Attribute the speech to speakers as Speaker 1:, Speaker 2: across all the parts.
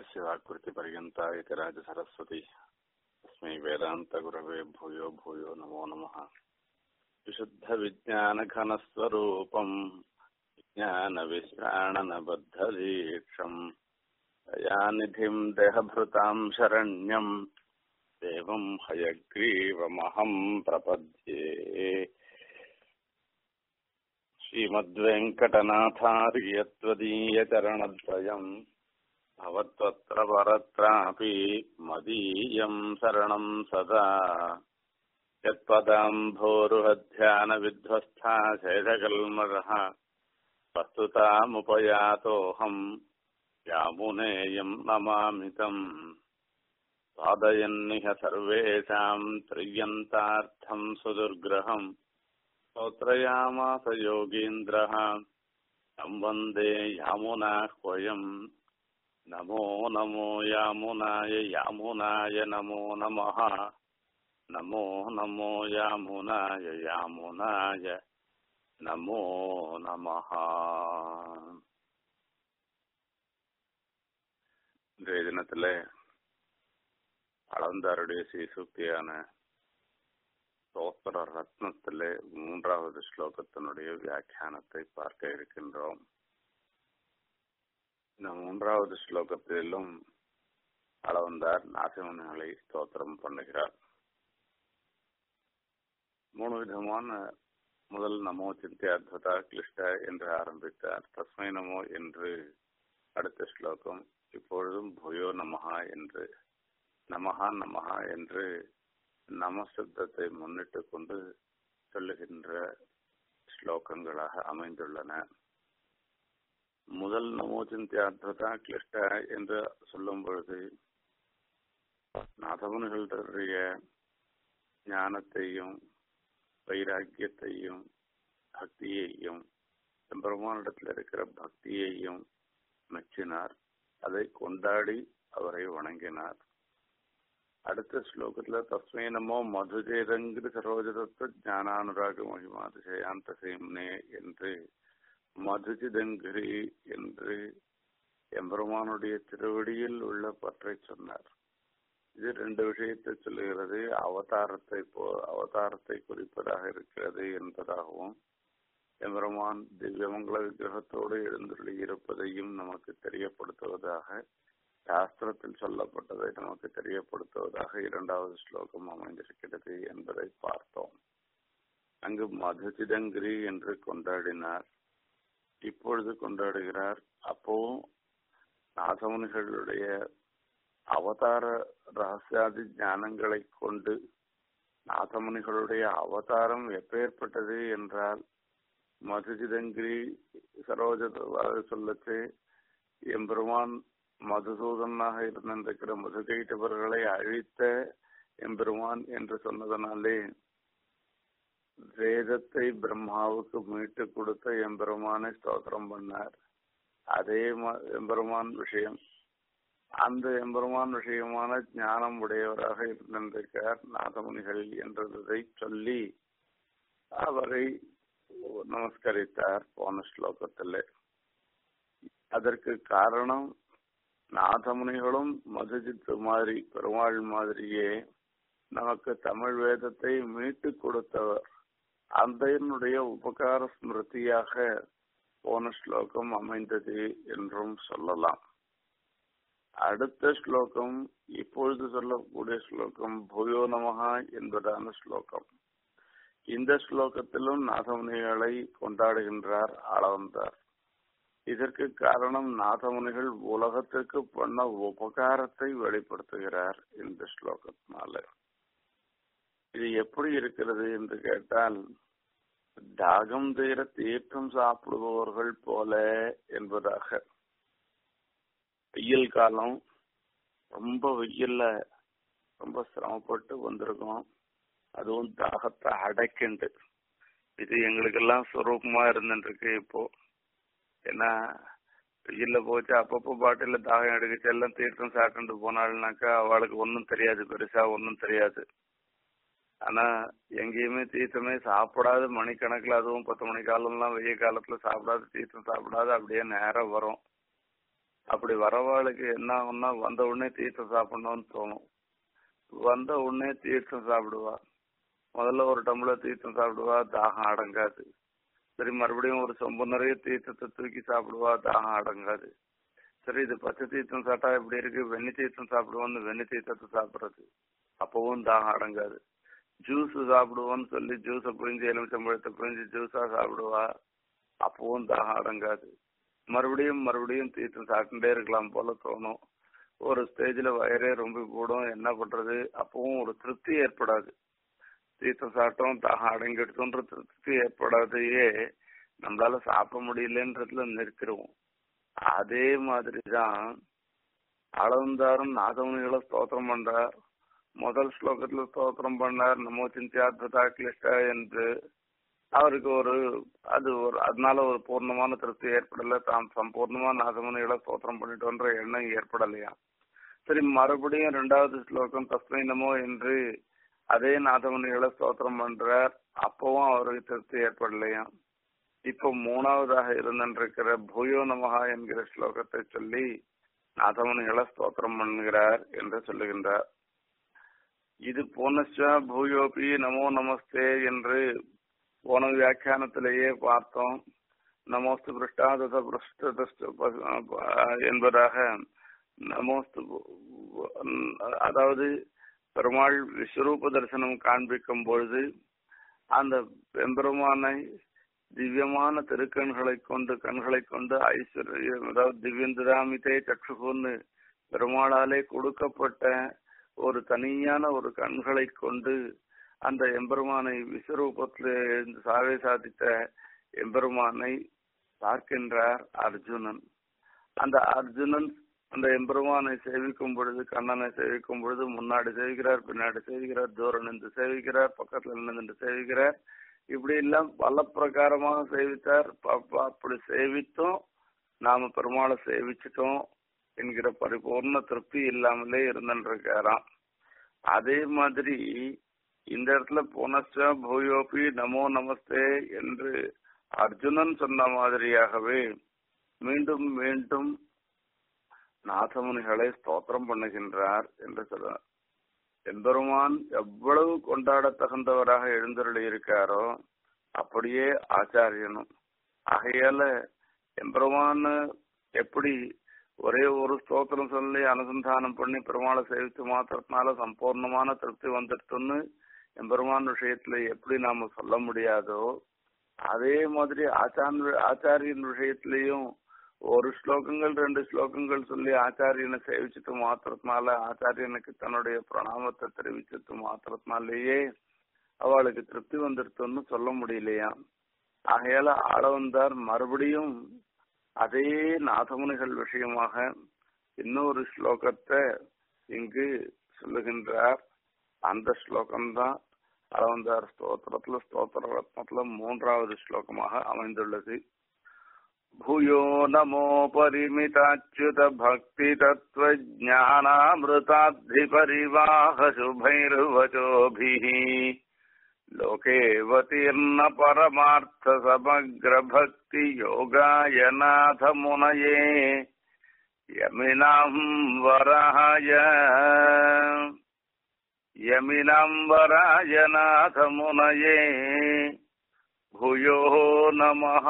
Speaker 1: यस्य वाक्कृतिपर्यन्ता इति राजसरस्वती तस्मै वेदान्तगुरवे भूयो भूयो नमो नमः विशुद्धविज्ञानघनस्वरूपम् विज्ञानविश्राणनबद्धदीक्षम् दयानिधिम् देहभृताम् शरण्यम् देवम् हयग्रीवमहम् प्रपद्ये श्रीमद्वेङ्कटनाथार्यत्वदीयचरणद्वयम् भवत्वत्र परत्रापि मदीयम् शरणम् सदा यत्पदाम्भोरुहध्यानविध्वस्था शेषकल्मषः वस्तुतामुपयातोऽहम् यामुनेयम् नमामि तम् पादयन्निह सर्वेषाम् त्रियन्तार्थम् सुदुर्ग्रहम् स्तोत्रयामास योगीन्द्रः तं वन्दे यामुनाह्वयम् नमो नमो यामुनाय यामुनाय नमो नमः नमो नमो यामुनाय यामुनाय நமோ நமஹ இன்றைய தினத்துல அளந்தாருடைய சீசுக்தியான சோத்திர ரத்னத்திலே மூன்றாவது ஸ்லோகத்தினுடைய வியாக்கியானத்தை பார்க்க இருக்கின்றோம் இந்த மூன்றாவது ஸ்லோகத்திலும் அளவந்தார் நாசிமன்களை ஸ்தோத்திரம் பண்ணுகிறார் மூணு விதமான முதல் நமோ சிந்தியாத்வதா கிளிஷ்ட என்று ஆரம்பித்தார் தஸ்மை நமோ என்று அடுத்த ஸ்லோகம் இப்பொழுதும் புயோ நமஹா என்று நமஹா நமஹா என்று நமசப்தத்தை முன்னிட்டு கொண்டு சொல்லுகின்ற ஸ்லோகங்களாக அமைந்துள்ளன முதல் நமோ சிந்தியாத்வதா கிளிஷ்ட என்று சொல்லும் பொழுது நாதமுனிகளுடைய ஞானத்தையும் வைராக்கியத்தையும் பக்தியையும் எம்பெருமானிடத்தில் இருக்கிற பக்தியையும் மெச்சினார் அதை கொண்டாடி அவரை வணங்கினார் அடுத்த ஸ்லோகத்துல தஸ்மை நமோ மதுஜேதங்கிரி சரோஜதத்துவ ஞானானுராக மகிமாதிசயாந்த சேம்னே என்று மதுஜிதங்கிரி என்று எம்பெருமானுடைய திருவடியில் உள்ள பற்றை சொன்னார் இது ரெண்டு விஷயத்தை சொல்லுகிறது அவதாரத்தை போ அவதாரத்தை குறிப்பதாக இருக்கிறது என்பதாகவும் எம்பெருமான் திவ்யமங்கள விக்கிரகத்தோடு எழுந்துள்ளி இருப்பதையும் நமக்கு தெரியப்படுத்துவதாக சாஸ்திரத்தில் சொல்லப்பட்டதை நமக்கு தெரியப்படுத்துவதாக இரண்டாவது ஸ்லோகம் அமைந்திருக்கிறது என்பதை பார்த்தோம் அங்கு மதுசிதங்கிரி என்று கொண்டாடினார் இப்பொழுது கொண்டாடுகிறார் அப்போவும் நாசமுனிகளுடைய அவதார ரகசியாதி ஞானங்களை கொண்டு நாதமுனிகளுடைய அவதாரம் எப்பேற்பட்டது என்றால் மதுஜிதங்கிரி சரோஜ சொல்லச்சு எம்பெருமான் மதுசூதனாக இருந்திருக்கிற மதுகைட்டவர்களை அழித்த எம்பெருமான் என்று சொன்னதனாலே வேதத்தை பிரம்மாவுக்கு மீட்டு கொடுத்த எம்பெருமானை ஸ்தோத்திரம் பண்ணார் அதே எம்பெருமான் விஷயம் அந்த எம்பெருமான் விஷயமான ஞானம் உடையவராக இருந்திருக்கிறார் நாதமுனிகள் என்றதை சொல்லி அவரை நமஸ்கரித்தார் போன ஸ்லோகத்தில் அதற்கு காரணம் நாதமுனிகளும் மதுஜித்து மாதிரி பெருமாள் மாதிரியே நமக்கு தமிழ் வேதத்தை மீட்டு கொடுத்தவர் அந்தனுடைய உபகார ஸ்மிருதியாக போன ஸ்லோகம் அமைந்தது என்றும் சொல்லலாம் அடுத்த ஸ்லோகம் இப்பொழுது சொல்லக்கூடிய ஸ்லோகம் பூயோ நமகா என்பதான ஸ்லோகம் இந்த ஸ்லோகத்திலும் நாதமுனிகளை கொண்டாடுகின்றார் ஆளவந்தார் இதற்கு காரணம் நாதமுனிகள் உலகத்துக்கு பண்ண உபகாரத்தை வெளிப்படுத்துகிறார் இந்த ஸ்லோகத்தினால இது எப்படி இருக்கிறது என்று கேட்டால் தாகம் தீர தீர்த்தம் சாப்பிடுபவர்கள் போல என்பதாக வெயில் காலம் ரொம்ப வெயில்ல ரொம்ப சிரமப்பட்டு வந்திருக்கோம் அதுவும் தாகத்தை அடைக்கிண்டு இது எங்களுக்கெல்லாம் சுரூபமா இருந்துருக்கு இப்போ ஏன்னா வெயில்ல போச்சு அப்பப்போ பாட்டில தாகம் எடுக்கச்சு எல்லாம் தீர்த்தம் சாப்பிட்டு போனாள்னாக்கா அவளுக்கு ஒன்றும் தெரியாது பெருசா ஒன்றும் தெரியாது ஆனா எங்கேயுமே தீர்த்தமே சாப்பிடாத மணிக்கணக்கில் அதுவும் பத்து மணி காலம்லாம் வெய்ய காலத்துல சாப்பிடாத தீர்த்தம் சாப்பிடாத அப்படியே நேரம் வரும் அப்படி வரவாளுக்கு என்ன ஆகும்னா வந்த உடனே தீர்த்தம் சாப்பிடணும்னு தோணும் வந்த உடனே தீர்த்தம் சாப்பிடுவா முதல்ல ஒரு டம்ளர் தீர்த்தம் சாப்பிடுவா தாகம் அடங்காது சரி மறுபடியும் ஒரு சொம்பு நிறைய தீர்த்தத்தை தூக்கி சாப்பிடுவா தாகம் அடங்காது சரி இது பச்சை தீர்த்தம் சாப்பிட்டா இப்படி இருக்கு வெண்ணி தீர்த்தம் சாப்பிடுவோம்னு வெண்ணி தீர்த்தத்தை சாப்பிடுறது அப்பவும் தாகம் அடங்காது ஜூஸ் சாப்பிடுவோம்னு சொல்லி ஜூஸை புரிஞ்சு எலுமிச்சம்பழத்தை புரிஞ்சு ஜூஸா சாப்பிடுவா அப்பவும் தாகம் அடங்காது மறுபடியும் மறுபடியும் தீர்த்தம் சாப்பிட்டுட்டே இருக்கலாம் போல தோணும் ஒரு ஸ்டேஜ்ல வயரே ரொம்ப கூடும் என்ன பண்றது அப்பவும் ஒரு திருப்தி ஏற்படாது தீர்த்தம் சாப்பிட்டோம் தாகம் அடங்கிடுச்சோன்ற திருப்தி ஏற்படாதையே நம்மளால சாப்பிட முடியலன்றதுல நிறுத்திடுவோம் அதே மாதிரிதான் அளந்தாரும் நாதமுனிகளை ஸ்தோத்திரம் பண்றார் முதல் ஸ்லோகத்துல ஸ்தோத்திரம் பண்ணார் நமோ சிந்தியாத்வதா கிளிஷ்ட என்று அவருக்கு ஒரு அது ஒரு அதனால ஒரு பூர்ணமான திருப்தி ஏற்படல தாம் சம்பூர்ணமா நாதமுனிகளை ஸ்தோத்திரம் பண்ணிட்டோன்ற எண்ணம் ஏற்படலையா சரி மறுபடியும் ரெண்டாவது ஸ்லோகம் தஸ்மை நமோ என்று அதே நாதமுனிகளை ஸ்தோத்திரம் பண்றார் அப்பவும் அவருக்கு திருப்தி ஏற்படலையா இப்போ மூணாவதாக இருந்திருக்கிற பூயோ நமகா என்கிற ஸ்லோகத்தை சொல்லி நாதமுனிகளை ஸ்தோத்திரம் பண்ணுகிறார் என்று சொல்லுகின்றார் இது போனச்ச பூயோபி நமோ நமஸ்தே என்று போன வியாக்கியானத்திலேயே பார்த்தோம் நமோஸ்து பிருஷ்டாதத பிருஷ்ட என்பதாக நமோஸ்து அதாவது பெருமாள் விஸ்வரூப தரிசனம் காண்பிக்கும் பொழுது அந்த பெருமானை திவ்யமான திருக்கண்களை கொண்டு கண்களை கொண்டு ஐஸ்வர்யம் அதாவது திவ்யந்திராமிதே சற்றுகுன்னு பெருமாளாலே கொடுக்கப்பட்ட ஒரு தனியான ஒரு கண்களை கொண்டு அந்த எம்பெருமானை விஸ்வரூபத்தில் சாவை சாதித்த எம்பெருமானை பார்க்கின்றார் அர்ஜுனன் அந்த அர்ஜுனன் அந்த எம்பெருமானை சேவிக்கும் பொழுது கண்ணனை சேவிக்கும் பொழுது முன்னாடி சேவிக்கிறார் பின்னாடி சேவிக்கிறார் தூரம் நின்று சேவிக்கிறார் பக்கத்துல நின்று சேவிக்கிறார் இப்படி எல்லாம் பல பிரகாரமாக சேவித்தார் அப்படி சேவித்தோம் நாம பெருமாளை சேவிச்சிட்டோம் என்கிற பரிபூர்ண திருப்தி இல்லாமலே இருந்துருக்காராம் அதே மாதிரி இந்த இடத்துல புனச்ச பூயோபி நமோ நமஸ்தே என்று அர்ஜுனன் சொன்ன மாதிரியாகவே மீண்டும் மீண்டும் நாதமுனிகளை ஸ்தோத்திரம் பண்ணுகின்றார் என்று சொல்றார் எம்பெருமான் எவ்வளவு கொண்டாட தகுந்தவராக எழுந்தருளி இருக்காரோ அப்படியே ஆச்சாரியனும் ஆகையால எம்பெருமான் எப்படி ஒரே ஒரு ஸ்தோத்திரம் சொல்லி அனுசந்தானம் பண்ணி பெருமாளை சேவித்து மாத்திரத்தினால சம்பூர்ணமான திருப்தி வந்துட்டுன்னு எம்பெருமான் விஷயத்துல எப்படி நாம சொல்ல முடியாதோ அதே மாதிரி ஆச்சான் ஆச்சாரியன் விஷயத்திலையும் ஒரு ஸ்லோகங்கள் ரெண்டு ஸ்லோகங்கள் சொல்லி ஆச்சாரியனை சேவிச்சுட்டு மாத்திரத்தினால ஆச்சாரியனுக்கு தன்னுடைய பிரணாமத்தை தெரிவிச்சது மாத்திரத்தினாலேயே அவளுக்கு திருப்தி வந்துருத்துன்னு சொல்ல முடியலையா ஆகையால ஆள வந்தார் மறுபடியும் அதே நாதமுனிகள் விஷயமாக இன்னொரு ஸ்லோகத்தை இங்கு சொல்லுகின்றார் அந்த ஸ்லோகம்தான் அளவந்தார் ஸ்தோத்திரத்துல ஸ்தோத்திர ரத்னத்துல மூன்றாவது ஸ்லோகமாக அமைந்துள்ளது भूयो नमो परिमिताच्युत भक्ति तत्व ज्ञानामृताब्धिपरिवाह शुभैर्वचोभिः लोकेऽवतीर्ण परमार्थ समग्र भक्ति योगाय नाथ मुनये यमिनाम् वराय यमिनाम् वराय नाथ मुनये भूयो नमः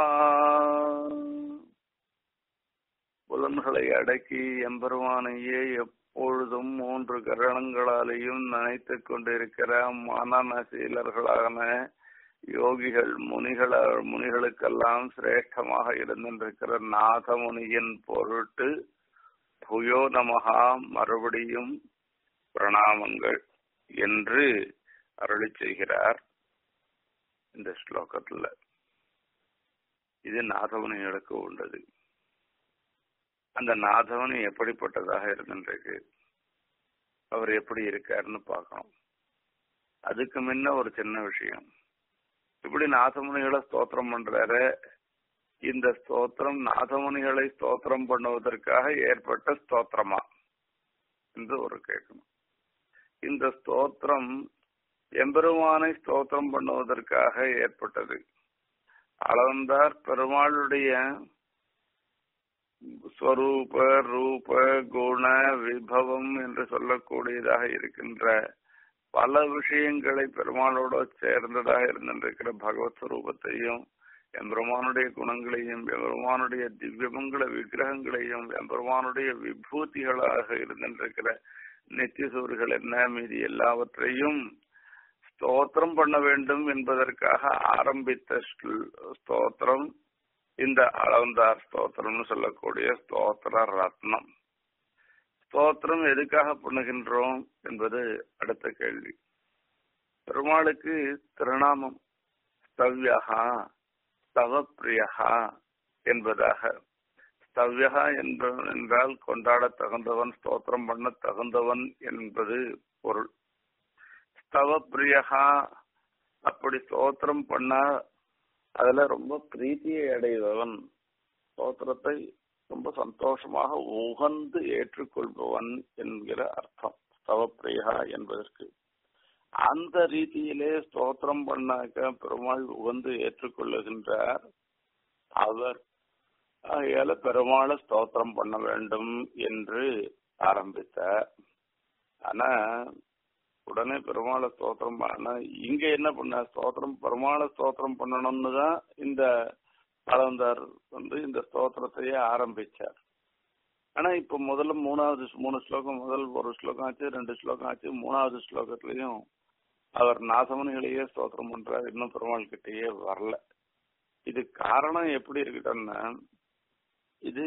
Speaker 1: புலன்களை அடக்கி எம்பெருமானையே எப்பொழுதும் மூன்று கரணங்களாலேயும் நினைத்து கொண்டிருக்கிற மனநசீலர்களான யோகிகள் முனிகள முனிகளுக்கெல்லாம் சிரேஷ்டமாக இருந்திருக்கிற நாதமுனியின் பொருட்டு புயோ நமகா மறுபடியும் பிரணாமங்கள் என்று அருளி செய்கிறார் இந்த ஸ்லோகத்துல இது நாதமுனிகளுக்கு உண்டது அந்த நாதவனி எப்படிப்பட்டதாக இருந்திருக்கு அவர் எப்படி இருக்காருன்னு பார்க்கணும் அதுக்கு முன்ன ஒரு சின்ன விஷயம் இப்படி நாதமுனிகளை ஸ்தோத்திரம் பண்றாரு இந்த ஸ்தோத்திரம் நாதமுனிகளை ஸ்தோத்திரம் பண்ணுவதற்காக ஏற்பட்ட ஸ்தோத்திரமா என்று ஒரு கேட்கணும் இந்த ஸ்தோத்திரம் எம்பெருமானை ஸ்தோத்திரம் பண்ணுவதற்காக ஏற்பட்டது அளவந்தார் பெருமாளுடைய ஸ்வரூப ரூப குண விபவம் என்று சொல்லக்கூடியதாக இருக்கின்ற பல விஷயங்களை பெருமாளோட சேர்ந்ததாக இருந்திருக்கிற பகவத் ஸ்வரூபத்தையும் எம்பெருமானுடைய குணங்களையும் எம்பெருமானுடைய திவ்யமங்கள விக்கிரகங்களையும் எம்பெருமானுடைய விபூதிகளாக இருந்திருக்கிற நித்தியசூர்கள் என்ன மீதி எல்லாவற்றையும் ஸ்தோத்திரம் பண்ண வேண்டும் என்பதற்காக ஆரம்பித்த ஸ்தோத்திரம் இந்த அளந்தார் ஸ்தோத்திரம்னு சொல்லக்கூடிய ஸ்தோத்திர ரத்னம் ஸ்தோத்திரம் எதுக்காக பண்ணுகின்றோம் என்பது அடுத்த கேள்வி பெருமாளுக்கு திருநாமம் ஸ்தவ்யகா ஸ்தவப்பிரியகா என்பதாக ஸ்தவ்யகா என்ற என்றால் கொண்டாட தகுந்தவன் ஸ்தோத்திரம் பண்ண தகுந்தவன் என்பது பொருள் ஸ்தவப்பிரியகா அப்படி ஸ்தோத்திரம் பண்ணா அதுல ரொம்ப பிரீத்தியை அடைபவன் ஸ்தோத்திரத்தை ரொம்ப சந்தோஷமாக உகந்து ஏற்றுக்கொள்பவன் என்கிற அர்த்தம் ஸ்தவப்பிரியா என்பதற்கு அந்த ரீதியிலே ஸ்தோத்திரம் பண்ணாக்க பெருமாள் உகந்து ஏற்றுக்கொள்ளுகின்றார் அவர் ஆகையால பெருமாளை ஸ்தோத்திரம் பண்ண வேண்டும் என்று ஆரம்பித்தார் ஆனா உடனே பெருமாளை ஸ்தோத்திரம் பண்ண இங்க என்ன பண்ண ஸ்தோத்திரம் பெருமாளை ஸ்தோத்திரம் பண்ணணும்னு தான் இந்த அளந்தார் வந்து இந்த ஸ்தோத்திரத்தையே ஆரம்பிச்சார் ஆனா இப்ப முதல்ல மூணாவது மூணு ஸ்லோகம் முதல் ஒரு ஸ்லோகம் ஆச்சு ரெண்டு ஸ்லோகம் ஆச்சு மூணாவது ஸ்லோகத்திலையும் அவர் நாசமனிகளையே ஸ்தோத்திரம் பண்றார் இன்னும் பெருமாள் கிட்டேயே வரல இது காரணம் எப்படி இருக்கட்டும்னா இது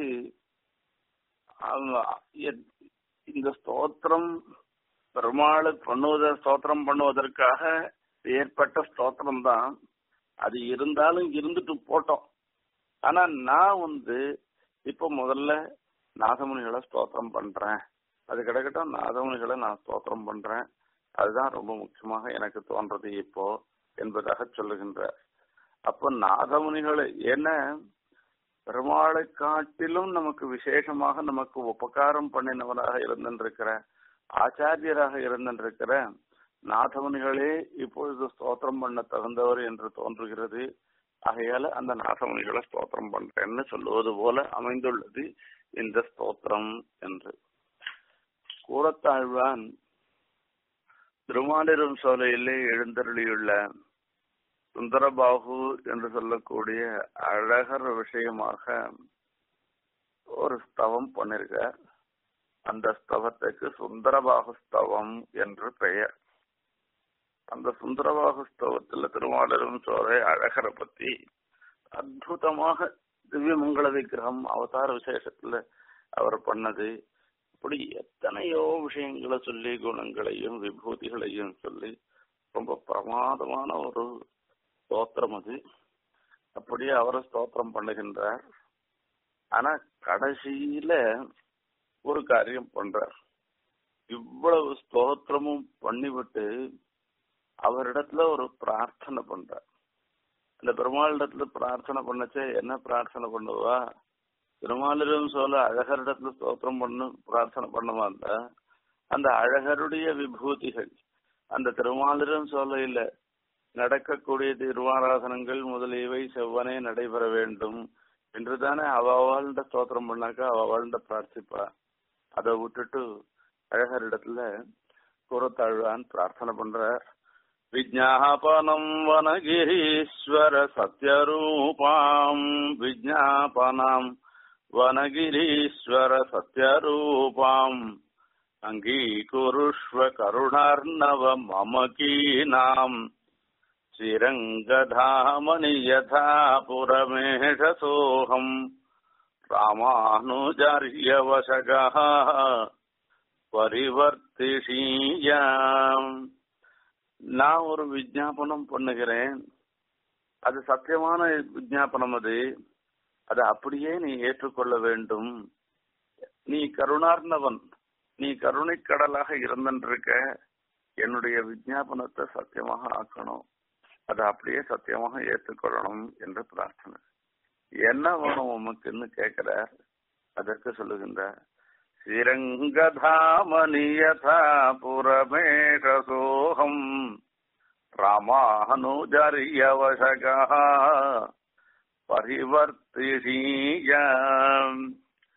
Speaker 1: இந்த ஸ்தோத்திரம் பெருமாளை பண்ணுவத ஸ்தோத்திரம் பண்ணுவதற்காக ஏற்பட்ட ஸ்தோத்திரம் தான் அது இருந்தாலும் இருந்துட்டு போட்டோம் ஆனா நான் வந்து இப்ப முதல்ல நாதமுனிகளை ஸ்தோத்திரம் பண்றேன் அது கிடக்கட்டும் நாதமுனிகளை நான் ஸ்தோத்திரம் பண்றேன் அதுதான் ரொம்ப முக்கியமாக எனக்கு தோன்றது இப்போ என்பதாக சொல்லுகின்றார் அப்ப நாதமுனிகளை என்ன பெருமாளை காட்டிலும் நமக்கு விசேஷமாக நமக்கு உபகாரம் பண்ணினவராக இருந்திருக்கிற ஆச்சாரியராக இருந்திருக்கிற நாதமுனிகளே இப்பொழுது ஸ்தோத்திரம் பண்ண தகுந்தவர் என்று தோன்றுகிறது ஆகையால அந்த நாதமுனிகளை ஸ்தோத்திரம் பண்றேன்னு சொல்லுவது போல அமைந்துள்ளது இந்த ஸ்தோத்திரம் என்று கூறத்தாழ்வான் திருமாலிரும் சோலையிலே எழுந்தருளியுள்ள சுந்தரபாகு என்று சொல்லக்கூடிய அழகர் விஷயமாக ஒரு ஸ்தவம் பண்ணிருக்கார் அந்த ஸ்தவத்துக்கு சுந்தரபாகு ஸ்தவம் என்று பெயர் அந்த சுந்தரபாகு ஸ்தவத்துல திருமாலரும் சோலை அழகரை பத்தி அற்புதமாக திவ்யமங்கள விக்கிரகம் அவதார விசேஷத்துல அவர் பண்ணது இப்படி எத்தனையோ விஷயங்களை சொல்லி குணங்களையும் விபூதிகளையும் சொல்லி ரொம்ப பிரமாதமான ஒரு ஸ்தோத்திரம் அது அப்படியே அவரை ஸ்தோத்திரம் பண்ணுகின்றார் ஆனா கடைசியில ஒரு காரியம் பண்றார் இவ்வளவு ஸ்தோத்திரமும் பண்ணிவிட்டு அவரிடத்துல ஒரு பிரார்த்தனை பண்றார் அந்த பெருமாளிடத்துல பிரார்த்தனை பண்ணச்சே என்ன பிரார்த்தனை பண்ணுவா திருமாலிடம் சொல்ல அழகரிடத்துல ஸ்தோத்திரம் பண்ணு பிரார்த்தனை பண்ணுவா அந்த அழகருடைய விபூதிகள் அந்த திருமாலிடம் சோலையில நடக்கக்கூடிய திருவாராதனங்கள் முதலியவை செவ்வனே நடைபெற வேண்டும் என்றுதானே அவ அவள்கிட்ட ஸ்தோத்திரம் பண்ணாக்கா அவ அவள்கிட்ட பிரார்த்திப்பா அதை விட்டுட்டு அழகரிடத்துல கூறத்தாழ்வான் பிரார்த்தனை பண்றார் விஜாபனம் வனகிரீஸ்வர சத்யரூபாம் விஜாபனம் வனகிரீஸ்வர சத்யரூபாம் அங்கீகுருஷ்வ கருணார்ணவ மமகீனாம் ஸ்ரீரங்கதாமணி யதா புரமேஷசோகம் ராமானுஜாரியவசகः பரிவர்த்திஷீயாம் நான் ஒரு விஜாபனம் பண்ணுகிறேன் அது சத்தியமான விஜாபனம் அது அதை அப்படியே நீ ஏற்றுக்கொள்ள வேண்டும் நீ கருணார்ணவன் நீ கருணைக்கடலாக இருந்திருக்க என்னுடைய விஜாபனத்தை சத்தியமாக ஆக்கணும் அதை அப்படியே சத்தியமாக ஏற்றுக்கொள்ளணும் என்று பிரார்த்தனை என்ன வேணும் உமக்குன்னு கேட்கிறார் அதற்கு சொல்லுகின்றார் ஸ்ரீரங்கதாமனியதா புரமேஷசோகம் ராமானுஜரியவசகா பரிவர்த்திஷீயம்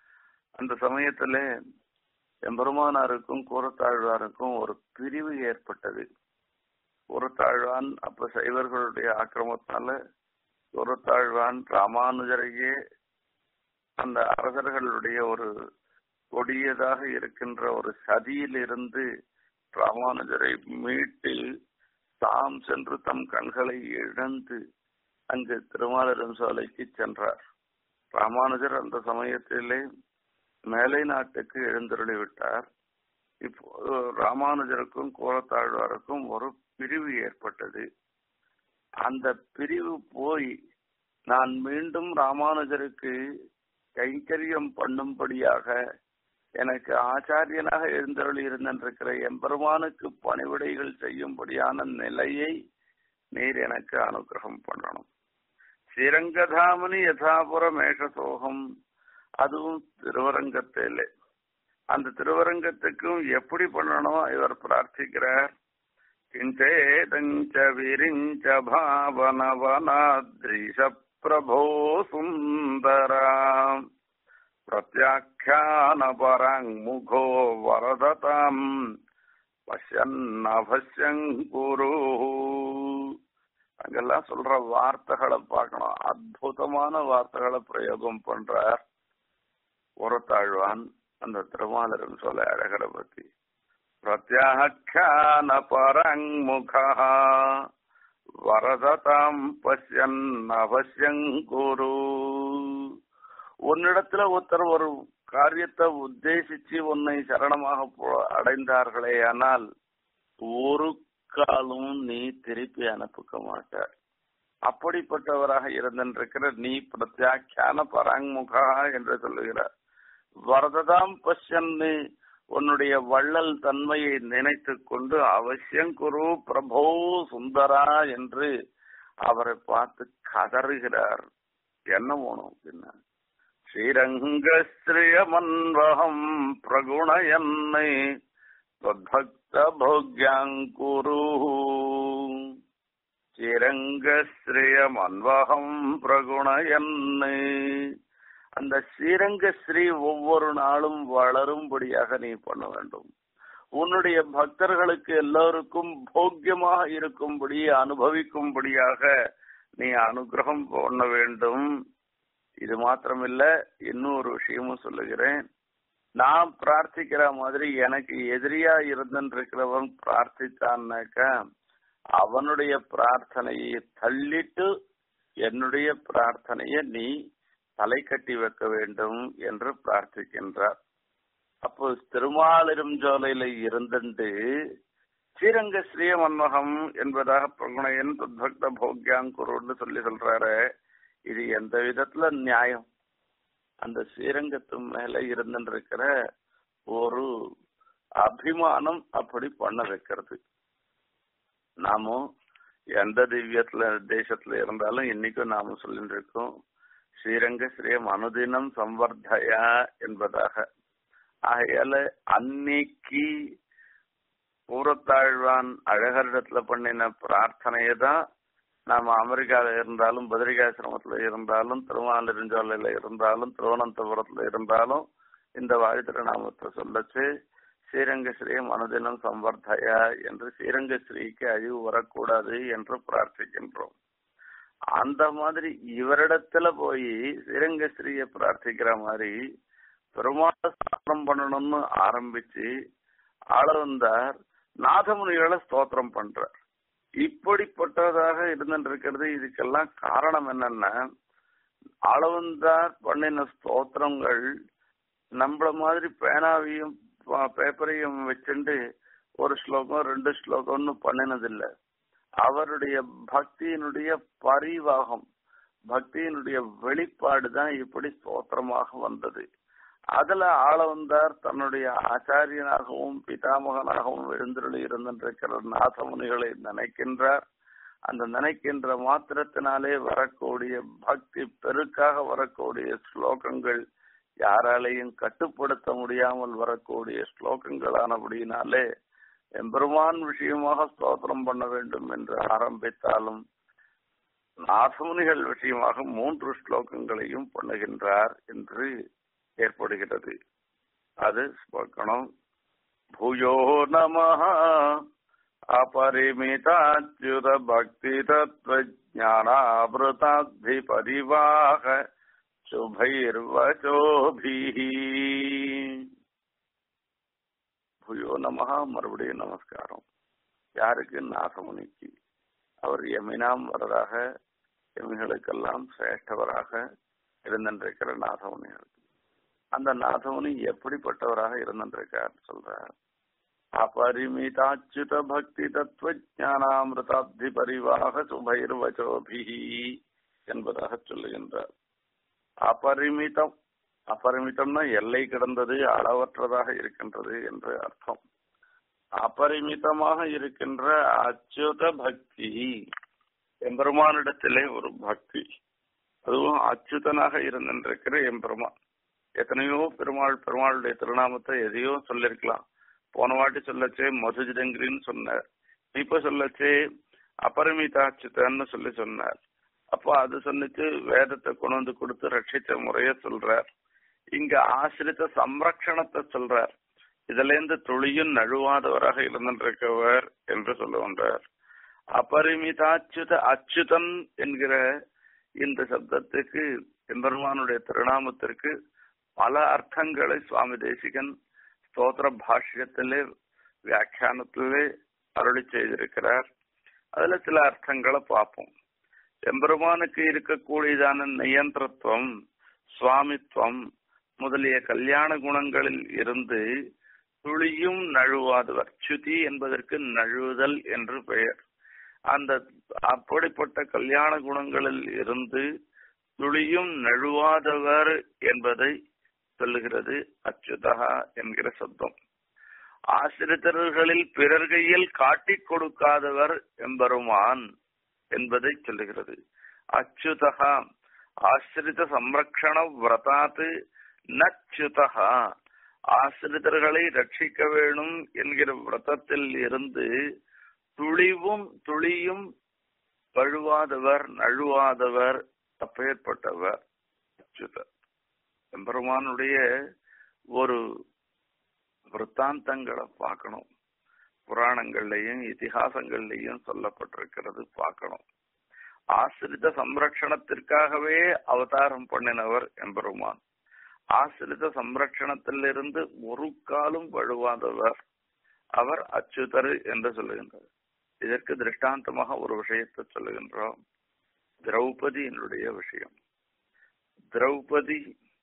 Speaker 1: அந்த சமயத்துல எம்பெருமானாருக்கும் கூறத்தாழ்வாருக்கும் ஒரு பிரிவு ஏற்பட்டது கூறத்தாழ்வான் அப்ப சைவர்களுடைய ஆக்கிரமத்தினால கூறத்தாழ்வான் ராமானுஜரையே அந்த அரசர்களுடைய ஒரு கொடியதாக இருக்கின்ற ஒரு சதியிலிருந்து ராமானுஜரை மீட்டு தாம் சென்று தம் கண்களை இழந்து அங்கு திருமாலிரம் சோலைக்கு சென்றார் ராமானுஜர் அந்த சமயத்திலே மேலை நாட்டுக்கு எழுந்தருளி விட்டார் இப்போ ராமானுஜருக்கும் கோலத்தாழ்வாருக்கும் ஒரு பிரிவு ஏற்பட்டது அந்த பிரிவு போய் நான் மீண்டும் ராமானுஜருக்கு கைங்கரியம் பண்ணும்படியாக எனக்கு ஆச்சாரியனாக எழுந்தருளி இருந்திருக்கிற எம்பெருமானுக்கு பணிவிடைகள் செய்யும்படியான நிலையை நீர் எனக்கு அனுகிரகம் பண்ணணும் ஸ்ரீரங்கதாமனி யதாபுர மேஷசோகம் அதுவும் திருவரங்கத்திலே அந்த திருவரங்கத்துக்கும் எப்படி பண்ணணும் இவர் பிரார்த்திக்கிறார் கிஞ்சேதஞ்ச விரிஞ்ச பாவனவனாத்ரிஷ பிரபோ சுந்தராம் பிரத்யாக்கியான பராங்முகோ வரததாம் பஷ்யன்னபஷ்யங்குரு அங்கெல்லாம் சொல்ற வார்த்தைகளை பார்க்கணும் அற்புதமான வார்த்தைகளை பிரயோகம் பண்றார் உரத்தாழ்வான் அந்த திருமாலரும் சொல்ல அழகரை பத்தி பிரத்யாக்கியான பரங்முகா வரததாம் பஷ்யன் அவசியங்குரு உன்னிடத்துல ஒருத்தர் ஒரு காரியத்தை உத்தேசிச்சு உன்னை சரணமாக போ- அடைந்தார்களே ஆனால் ஒரு காலும் நீ திருப்பி அனுப்புக்க மாட்டார் அப்படிப்பட்டவராக இருந்திருக்கிற நீ பிரத்யாக்கியான பராங்முகா என்று சொல்லுகிறார் வரததாம் பஷ்யன்னு உன்னுடைய வள்ளல் தன்மையை நினைத்து கொண்டு அவசியம் குரு பிரபோ சுந்தரா என்று அவரை பார்த்து கதறுகிறார் என்ன வேணும் அப்படின்னா ஸ்ரீரங்கஸ்ரீயமன்வகம் பிரகுண என்னை त्वद्भक्त भोग्याङ्कुरु ஸ்ரீரங்கஸ்ரீயமன்வகம் பிரகுணயன்னு அந்த ஸ்ரீரங்க ஸ்ரீ ஒவ்வொரு நாளும் வளரும்படியாக நீ பண்ண வேண்டும் உன்னுடைய பக்தர்களுக்கு எல்லோருக்கும் போக்கியமாக இருக்கும்படி அனுபவிக்கும்படியாக நீ அனுகிரகம் பண்ண வேண்டும் இது மாத்திரமில்ல இன்னொரு விஷயமும் சொல்லுகிறேன் நான் பிரார்த்திக்கிற மாதிரி எனக்கு எதிரியா இருந்திருக்கிறவன் பிரார்த்தித்தான்னாக்க அவனுடைய பிரார்த்தனையை தள்ளிட்டு என்னுடைய பிரார்த்தனையை நீ தலை கட்டி வைக்க வேண்டும் என்று பிரார்த்திக்கின்றார் அப்போ திருமாலிரும் ஜோலையில இருந்துட்டு ஸ்ரீரங்க ஸ்ரீய மன்மகம் என்பதாக பிரகுணையன் துத்பக்த போக்யாங்குருன்னு சொல்லி சொல்றாரு இது எந்த விதத்துல நியாயம் அந்த ஸ்ரீரங்கத்து மேல இருந்துருக்கிற ஒரு அபிமானம் அப்படி பண்ண வைக்கிறது நாமும் எந்த திவ்யத்துல தேசத்துல இருந்தாலும் இன்னைக்கும் நாம சொல்லிட்டு இருக்கோம் ஸ்ரீரங்க ஸ்ரீயம் அனுதினம் சம்வர்தயா என்பதாக ஆகையால அன்னைக்கு பூரத்தாழ்வான் அழகரிடத்துல பண்ணின பிரார்த்தனையை தான் நாம அமெரிக்கால இருந்தாலும் பத்ரிகாசிரமத்துல இருந்தாலும் திருமாலிருஞ்சோலையில இருந்தாலும் திருவனந்தபுரத்துல இருந்தாலும் இந்த வாழ்த்திர நாமத்தை சொல்லச்சு ஸ்ரீரங்க ஸ்ரீயம் அனுதினம் சம்பர்தயா என்று ஸ்ரீரங்க ஸ்ரீக்கு அழிவு வரக்கூடாது என்று பிரார்த்திக்கின்றோம் அந்த மாதிரி இவரிடத்துல போய் ஸ்ரீரங்க ஸ்ரீய பிரார்த்திக்கிற மாதிரி பெருமாள் ஸ்தோத்திரம் பண்ணணும்னு ஆரம்பிச்சு ஆளவந்தார் நாதமுனிகளை ஸ்தோத்திரம் பண்றார் இப்படிப்பட்டதாக இருந்துருக்கிறது இதுக்கெல்லாம் காரணம் என்னன்னா அளவந்தார் பண்ணின ஸ்தோத்திரங்கள் நம்மள மாதிரி பேனாவையும் ப- பேப்பரையும் வச்சுண்டு ஒரு ஸ்லோகம் ரெண்டு ஸ்லோகம்னு பண்ணினதில்ல அவருடைய பக்தியினுடைய பரிவாகம் பக்தியினுடைய வெளிப்பாடு தான் இப்படி ஸ்தோத்திரமாக வந்தது அதுல ஆளவந்தார் தன்னுடைய ஆச்சாரியனாகவும் பிதாமகனாகவும் எழுந்தருளி இருந்திருக்கிற நாதமுனிகளை நினைக்கின்றார் அந்த நினைக்கின்ற மாத்திரத்தினாலே வரக்கூடிய பக்தி பெருக்காக வரக்கூடிய ஸ்லோகங்கள் யாராலையும் கட்டுப்படுத்த முடியாமல் வரக்கூடிய ஸ்லோகங்களானபடியினாலே எம்பெருமான் விஷயமாக ஸ்தோத்திரம் பண்ண வேண்டும் என்று ஆரம்பித்தாலும் நாதமுனிகள் விஷயமாக மூன்று ஸ்லோகங்களையும் பண்ணுகின்றார் என்று ஏற்படுகிறது அது பார்க்கணும் பூயோ நம அபரிமிதாச்சுத பக்தி தத்துவ ஞானாபிருதாத்தி பரிவாக சுபைர்வச்சோபிஹி பூயோ நம மறுபடியும் நமஸ்காரம் யாருக்கு நாசமுனிக்கு அவர் எமினாம் வரதாக எமிகளுக்கெல்லாம் சிரேஷ்டவராக இருந்திருக்கிற நாதமுனிகளுக்கு அந்த நாதமுனி எப்படிப்பட்டவராக இருந்திருக்கார் சொல்றார் அபரிமிதாச்சுத பக்தி தத்துவ ஞானாமிருதாப்தி பரிவாக சுபைர்வச்சோபிஹி என்பதாக சொல்லுகின்றார் அபரிமிதம் அபரிமிதம்னா எல்லை கிடந்தது அளவற்றதாக இருக்கின்றது என்று அர்த்தம் அபரிமிதமாக இருக்கின்ற அச்சுத பக்தி எம்பெருமானிடத்திலே ஒரு பக்தி அதுவும் அச்சுதனாக இருந்திருக்கிற எம்பெருமான் எத்தனையோ பெருமாள் பெருமாளுடைய திருநாமத்தை எதையோ சொல்லிருக்கலாம் போன வாட்டி சொல்லச்சே மதுஜிதங்கிரின்னு சொன்னார் இப்ப சொல்லச்சே அபரிமிதாச்சுதன்னு சொல்லி சொன்னார் அப்போ அது சொன்னிச்சு வேதத்தை கொண்டு வந்து கொடுத்து ரட்சித்த முறைய சொல்றார் இங்க ஆசிரித்த சம்ரக்ஷணத்தை சொல்றார் இதுல இருந்து துளியும் நழுவாதவராக இருந்திருக்கவர் என்று சொல்லுகின்றார் அபரிமிதாச்சுத அச்சுதன் என்கிற இந்த சப்தத்துக்கு எம்பெருமானுடைய திருநாமத்திற்கு பல அர்த்தங்களை சுவாமி தேசிகன் ஸ்தோத்திர பாஷ்யத்திலே வியாக்கியானத்திலே அருளி செய்திருக்கிறார் அதுல சில அர்த்தங்களை பார்ப்போம் எம்பெருமானுக்கு இருக்கக்கூடியதான நியந்திரத்துவம் சுவாமித்துவம் முதலிய கல்யாண குணங்களில் இருந்து துளியும் நழுவாதவர் சுதி என்பதற்கு நழுவுதல் என்று பெயர் அந்த அப்படிப்பட்ட கல்யாண குணங்களில் இருந்து துளியும் நழுவாதவர் என்பதை சொல்லுகிறது அச்சுதகா என்கிற சப்தம் ஆசிரித்தர்களில் பிறர் கையில் காட்டிக் கொடுக்காதவர் எம்பெருமான் என்பதை சொல்லுகிறது அச்சுதகா ஆசிரித சம்ரக்ஷண விரதாத்து நச்சுதகா ஆசிரிதர்களை ரட்சிக்க வேணும் என்கிற விரதத்தில் இருந்து துளிவும் துளியும் பழுவாதவர் நழுவாதவர் அப்பேற்பட்டவர் அச்சுதர் எம்பெருமானுடைய ஒரு விற்த்தாந்தங்களை பார்க்கணும் புராணங்கள்லயும் இதிகாசங்கள்லயும் சொல்லப்பட்டிருக்கிறது பார்க்கணும் ஆசிரித சம்ரட்சணத்திற்காகவே அவதாரம் பண்ணினவர் எம்பெருமான் ஆசிரித சம்ரட்சணத்திலிருந்து ஒரு காலும் வழுவாதவர் அவர் அச்சுதர் என்று சொல்லுகின்றார் இதற்கு திருஷ்டாந்தமாக ஒரு விஷயத்தை சொல்லுகின்றோம் திரௌபதியினுடைய விஷயம் திரௌபதி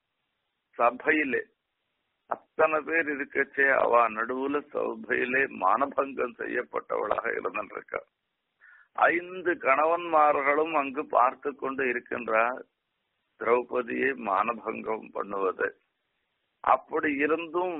Speaker 1: சபையிலே அத்தனை பேர் இருக்கச்சே அவ நடுவுல சபையிலே மானபங்கம் செய்யப்பட்டவளாக இருந்திருக்க ஐந்து கணவன்மார்களும் அங்கு பார்த்து கொண்டு இருக்கின்றார் திரௌபதியை மானபங்கம் பண்ணுவது அப்படி இருந்தும்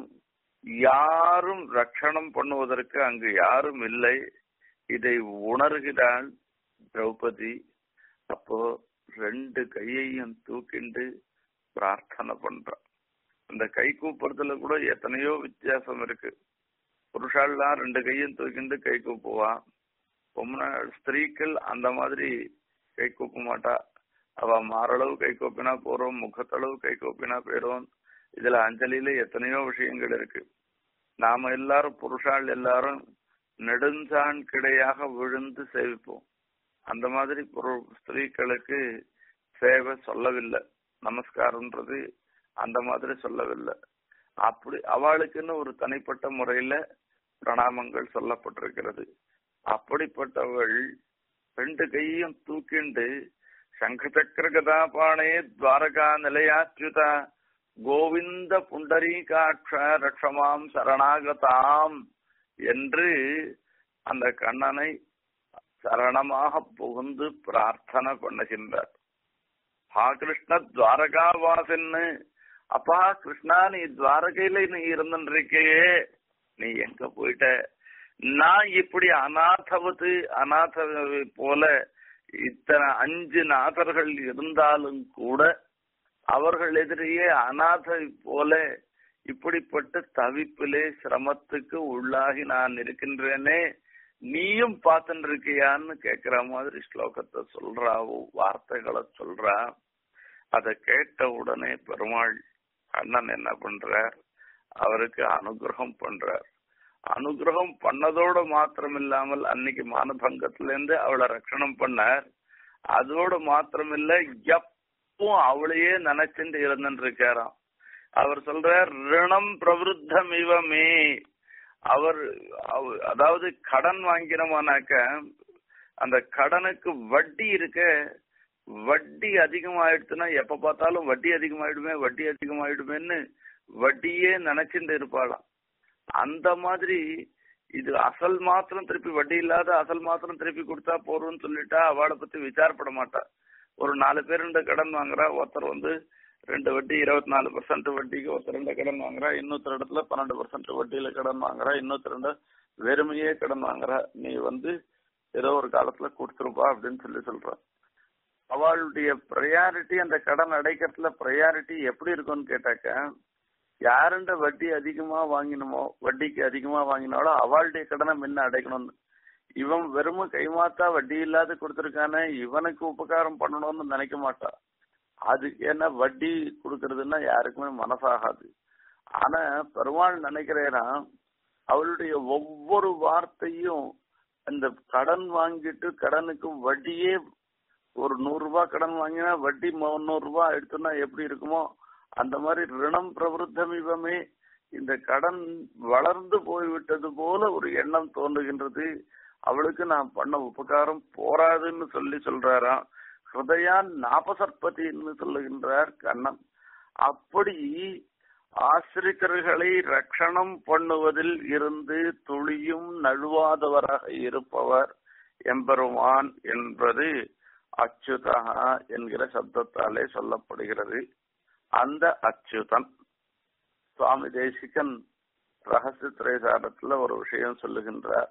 Speaker 1: யாரும் ரட்சணம் பண்ணுவதற்கு அங்கு யாரும் இல்லை இதை உணர்கிறாள் திரௌபதி அப்போ ரெண்டு கையையும் தூக்கிண்டு பிரார்த்தனை பண்றான் அந்த கை கூப்புறதுல கூட எத்தனையோ வித்தியாசம் இருக்கு புருஷாலாம் ரெண்டு கையும் தூக்கிண்டு கை கூப்புவான் பொம்மை ஸ்திரீக்கள் அந்த மாதிரி கை கூப்ப மாட்டா அவ மாரளவு கை கூப்பினா போறோம் முகத்தளவு கை கூப்பினா போயிரும் இதுல அஞ்சலியில எத்தனையோ விஷயங்கள் இருக்கு நாம எல்லாரும் புருஷால் எல்லாரும் நெடுஞ்சான் கிடையாக விழுந்து சேவிப்போம் அந்த மாதிரி ஸ்திரீக்களுக்கு சேவை சொல்லவில்லை நமஸ்காரம்ன்றது அந்த மாதிரி சொல்லவில்லை அப்படி அவளுக்குன்னு ஒரு தனிப்பட்ட முறையில பிரணாமங்கள் சொல்லப்பட்டிருக்கிறது அப்படிப்பட்டவள் ரெண்டு கையும் தூக்கிண்டு சங்கச்சக்கர கதாபாணே துவாரகா நிலையாச்சுதா கோவிந்த புண்டரீகாட்ச ரட்சமாம் சரணாகதாம் என்று அந்த கண்ணனை சரணமாக புகுந்து பிரார்த்தனை பண்ணுகின்றார் ஹா கிருஷ்ண துவாரகா வாசன்னு அப்பா கிருஷ்ணா நீ துவாரகையில நீ இருந்துருக்கையே நீ எங்க போயிட்ட நான் இப்படி அநாதவது அநாத போல இத்தனை அஞ்சு நாதர்கள் இருந்தாலும் கூட அவர்கள் எதிரியே அநாதை போல இப்படிப்பட்ட தவிப்பிலே சிரமத்துக்கு உள்ளாகி நான் இருக்கின்றேனே நீயும் பார்த்துட்டு இருக்கியான்னு கேக்குற மாதிரி ஸ்லோகத்தை சொல்றா வார்த்தைகளை சொல்றா அதை கேட்ட உடனே பெருமாள் கண்ணன் என்ன பண்றார் அவருக்கு அனுகிரகம் பண்றார் அனுகிரகம் பண்ணதோட மாத்திரம் இல்லாமல் அன்னைக்கு மானபங்கத்துல இருந்து அவளை ரட்சணம் பண்ணார் அதோட மாத்திரம் இல்ல எப்பவும் அவளையே நினைச்சுட்டு இருந்துட்டு இருக்காராம் அவர் சொல்றார் ரிணம் பிரவருத்தம் இவமே அவர் அவ- அதாவது கடன் வாங்கினோமானாக்க அந்த கடனுக்கு வட்டி இருக்க வட்டி அதிகமாயிடுச்சுன்னா எப்ப பார்த்தாலும் வட்டி அதிகமாயிடுமே வட்டி அதிகமாயிடுமேன்னு வட்டியே நினைச்சுட்டு இருப்பாளாம் அந்த மாதிரி இது அசல் மாத்திரம் திருப்பி வட்டி இல்லாத அசல் மாத்திரம் திருப்பி கொடுத்தா போறோம்னு சொல்லிட்டா அவளை பத்தி விசாரப்பட மாட்டா ஒரு நாலு பேர் ரெண்டு கடன் வாங்குறா ஒருத்தர் வந்து ரெண்டு வட்டி இருபத்தி நாலு பர்சன்ட் வட்டிக்கு ஒருத்தர் ரெண்டு கடன் வாங்குறா இன்னொருத்தர் இடத்துல பன்னெண்டு பர்சன்ட் வட்டியில கடன் வாங்குறா இன்னொருத்தர் ரெண்டு வெறுமையே கடன் வாங்குறா நீ வந்து ஏதோ ஒரு காலத்துல கொடுத்துருப்பா அப்படின்னு சொல்லி சொல்ற அவளுடைய ப்ரையாரிட்டி அந்த கடன் அடைக்கிறதுல ப்ரையாரிட்டி எப்படி இருக்கும்னு கேட்டாக்க யாருண்ட வட்டி அதிகமா வாங்கினமோ வட்டிக்கு அதிகமா வாங்கினாலோ அவளுடைய கடனை முன்ன அடைக்கணும்னு இவன் வெறும் கைமாத்தா வட்டி இல்லாத கொடுத்துருக்கானே இவனுக்கு உபகாரம் பண்ணணும்னு நினைக்க மாட்டா அது ஏன்னா வட்டி கொடுக்கறதுன்னா யாருக்குமே மனசாகாது ஆனா பெருமாள் நினைக்கிறேன்னா அவளுடைய ஒவ்வொரு வார்த்தையும் அந்த கடன் வாங்கிட்டு கடனுக்கு வட்டியே ஒரு நூறு ரூபாய் கடன் வாங்கினா வட்டி முன்னூறு ரூபாய் எடுத்தோம்னா எப்படி இருக்குமோ அந்த மாதிரி ரிணம் பிரவருத்தமிவமே இந்த கடன் வளர்ந்து போய்விட்டது போல ஒரு எண்ணம் தோன்றுகின்றது அவளுக்கு நான் பண்ண உபகாரம் போராதுன்னு சொல்லி சொல்றாராம் ஹிருதயான் நாபசற்பதின்னு சொல்லுகின்றார் கண்ணன் அப்படி ஆசிரியர்களை ரட்சணம் பண்ணுவதில் இருந்து துளியும் நழுவாதவராக இருப்பவர் எம்பெருமான் என்பது அச்சுதா என்கிற சப்தத்தாலே சொல்லப்படுகிறது அந்த அச்சுதன் சுவாமி தேசிகன் ரகசிய திரைசாரத்துல ஒரு விஷயம் சொல்லுகின்றார்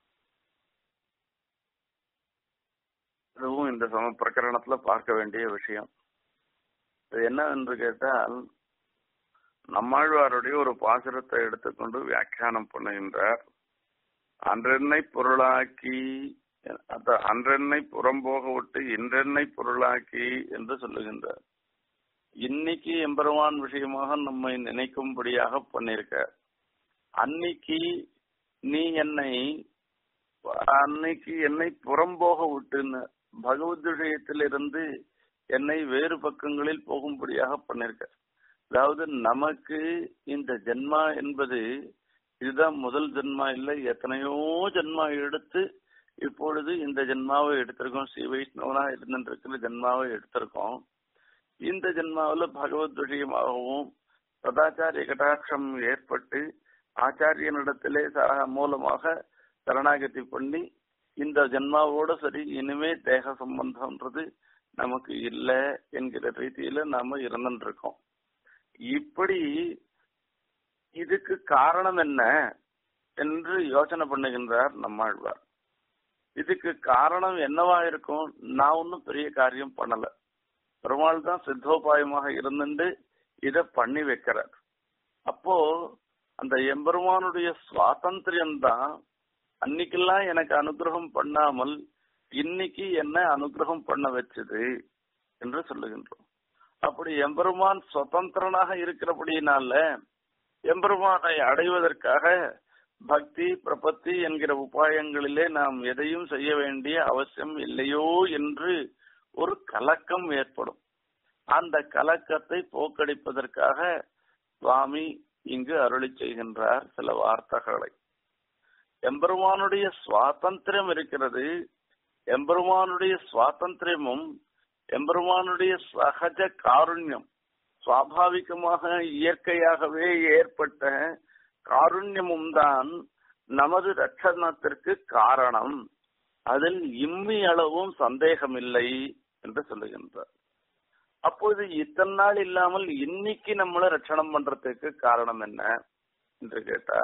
Speaker 1: இதுவும் இந்த சம பிரகரணத்துல பார்க்க வேண்டிய விஷயம் இது என்ன என்று கேட்டால் நம்மாழ்வாருடைய ஒரு பாசுரத்தை எடுத்துக்கொண்டு வியாக்கியானம் பண்ணுகின்றார் அன்றென்னை பொருளாக்கி அந்த அன்றென்னை புறம்போக விட்டு இன்றென்னை பொருளாக்கி என்று சொல்லுகின்றார் இன்னைக்கு எம்பெருமான் விஷயமாக நம்மை நினைக்கும்படியாக பண்ணிருக்க அன்னைக்கு நீ என்னை அன்னைக்கு என்னை புறம்போக விட்டுன்னு பகவத் விஷயத்திலிருந்து என்னை வேறு பக்கங்களில் போகும்படியாக பண்ணிருக்க அதாவது நமக்கு இந்த ஜென்மா என்பது இதுதான் முதல் ஜென்மா இல்லை எத்தனையோ ஜென்மா எடுத்து இப்பொழுது இந்த ஜென்மாவை எடுத்திருக்கோம் ஸ்ரீ வைஷ்ணவனா இருந்திருக்கிற ஜென்மாவை எடுத்திருக்கோம் இந்த ஜென்மாவில் பகவத் விஷயமாகவும் சதாச்சாரிய கட்டாட்சம் ஏற்பட்டு ஆச்சாரியனிடத்திலே ச- மூலமாக சரணாகதி பண்ணி இந்த ஜென்மாவோட சரி இனிமே தேக சம்பந்தம்ன்றது நமக்கு இல்லை என்கிற ரீதியில நாம இருந்துட்டு இருக்கோம் இப்படி இதுக்கு காரணம் என்ன என்று யோசனை பண்ணுகின்றார் நம்மாழ்வார் இதுக்கு காரணம் என்னவா இருக்கும் நான் ஒன்னும் பெரிய காரியம் பண்ணல பெருமாள் தான் சித்தோபாயமாக இருந்துட்டு இத பண்ணி வைக்கிறார் அப்போ அந்த எம்பெருமானுடைய சுவாதந்திரியம் தான் அன்னைக்கெல்லாம் எனக்கு அனுகிரகம் பண்ணாமல் இன்னைக்கு என்ன அனுகிரகம் பண்ண வச்சது என்று சொல்லுகின்றோம் அப்படி எம்பெருமான் சுதந்திரனாக இருக்கிறபடியினால எம்பெருமானை அடைவதற்காக பக்தி பிரபத்தி என்கிற உபாயங்களிலே நாம் எதையும் செய்ய வேண்டிய அவசியம் இல்லையோ என்று ஒரு கலக்கம் ஏற்படும் அந்த கலக்கத்தை போக்கடிப்பதற்காக சுவாமி இங்கு அருளி செய்கின்றார் சில வார்த்தைகளை எம்பெருமானுடைய சுவாதந்திரம் இருக்கிறது எம்பெருமானுடைய சுவாதந்திரமும் எம்பெருமானுடைய சகஜ காருண்யம் சுவாபாவிகமாக இயற்கையாகவே ஏற்பட்ட காருண்யமும் தான் நமது ரட்சணத்திற்கு காரணம் அதில் இம்மி அளவும் சந்தேகமில்லை என்று சொல்லுகின்றார் அப்போது இத்தனை நாள் இல்லாமல் இன்னைக்கு நம்மள ரட்சணம் பண்றதுக்கு காரணம் என்ன என்று கேட்டா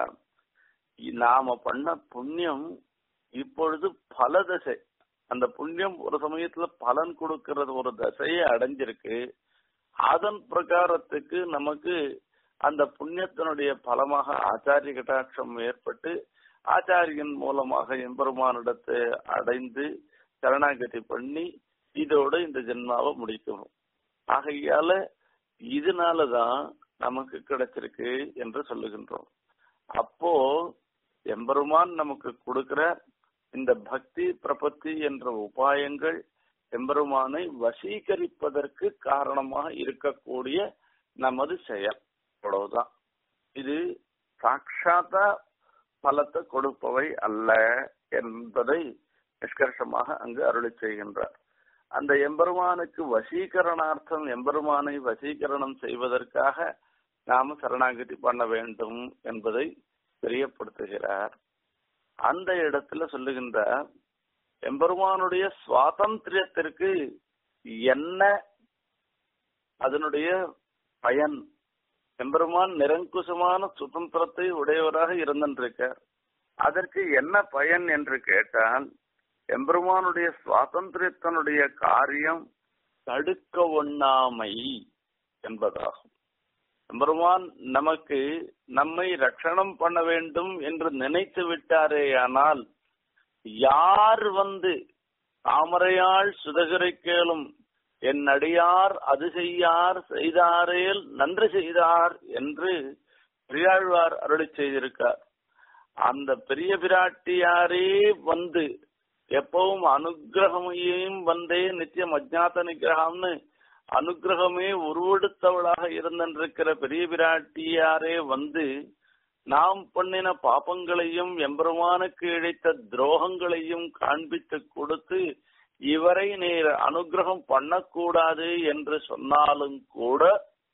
Speaker 1: நாம பண்ண புண்ணியம் இப்பொழுது பல தசை அந்த புண்ணியம் ஒரு சமயத்துல பலன் கொடுக்கிறது ஒரு தசையை அடைஞ்சிருக்கு அதன் பிரகாரத்துக்கு நமக்கு அந்த புண்ணியத்தினுடைய பலமாக ஆச்சாரிய கட்டாட்சம் ஏற்பட்டு ஆச்சாரியன் மூலமாக எம்பெருமானிடத்தை அடைந்து சரணாகதி பண்ணி இதோட இந்த ஜென்மாவை முடிக்கணும் ஆகையால இதனாலதான் நமக்கு கிடைச்சிருக்கு என்று சொல்லுகின்றோம் அப்போ எம்பெருமான் நமக்கு கொடுக்கிற இந்த பக்தி பிரபத்தி என்ற உபாயங்கள் எம்பெருமானை வசீகரிப்பதற்கு காரணமாக இருக்கக்கூடிய நமது செயல் அவ்வளவுதான் இது சாட்சாத்தா பலத்தை கொடுப்பவை அல்ல என்பதை நிஷ்கர்ஷமாக அங்கு அருளி செய்கின்றார் அந்த எம்பெருமானுக்கு வசீகரணார்த்தம் எம்பெருமானை வசீகரணம் செய்வதற்காக நாம சரணாகதி பண்ண வேண்டும் என்பதை தெரியப்படுத்துகிறார் அந்த இடத்துல சொல்லுகின்றார் எம்பெருமானுடைய சுவாதந்திரியத்திற்கு என்ன அதனுடைய பயன் எம்பெருமான் நிரங்குசமான சுதந்திரத்தை உடையவராக இருந்திருக்கார் அதற்கு என்ன பயன் என்று கேட்டால் எம்பெருமானுடைய சுவாதந்திரத்தினுடைய காரியம் தடுக்க ஒண்ணாமை என்பதாகும் எம்பெருமான் நமக்கு நம்மை ரட்சணம் பண்ண வேண்டும் என்று நினைத்து விட்டாரேயானால் யார் வந்து தாமரையாள் சுதகரை கேளும் என் அடியார் அது செய்யார் செய்தாரேல் நன்றி செய்தார் என்று பெரியாழ்வார் அருளி செய்திருக்கார் அந்த பெரிய பிராட்டியாரே வந்து எப்பவும் அனுகிரகமையும் வந்தே நித்தியம் அஜாத்த நிகிரகம்னு அனுகிரகமே உருவெடுத்தவளாக இருந்திருக்கிற பெரிய பிராட்டியாரே வந்து நாம் பண்ணின பாப்பங்களையும் எம்பெருமானுக்கு இழைத்த துரோகங்களையும் காண்பித்து கொடுத்து இவரை நீர் அனுகிரகம் பண்ணக்கூடாது என்று சொன்னாலும் கூட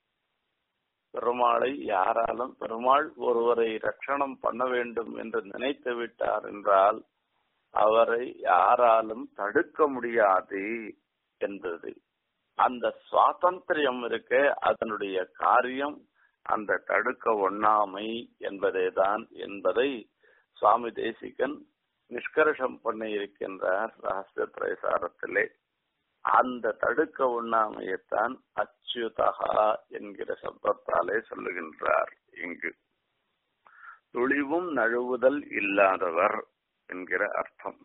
Speaker 1: பெருமாளை யாராலும் பெருமாள் ஒருவரை ரட்சணம் பண்ண வேண்டும் என்று நினைத்து விட்டார் என்றால் அவரை யாராலும் தடுக்க முடியாது என்பது அந்த சுவாதந்திரியம் இருக்க அதனுடைய காரியம் அந்த தடுக்க ஒண்ணாமை என்பதேதான் என்பதை சுவாமி தேசிகன் நிஷ்கர்ஷம் பண்ணி இருக்கின்றார் ரகசிய பிரசாரத்திலே அந்த தடுக்க உண்ணாமையைத்தான் அச்சுதகா என்கிற சப்தத்தாலே சொல்லுகின்றார் இங்கு துளிவும் நழுவுதல் இல்லாதவர் என்கிற அர்த்தம்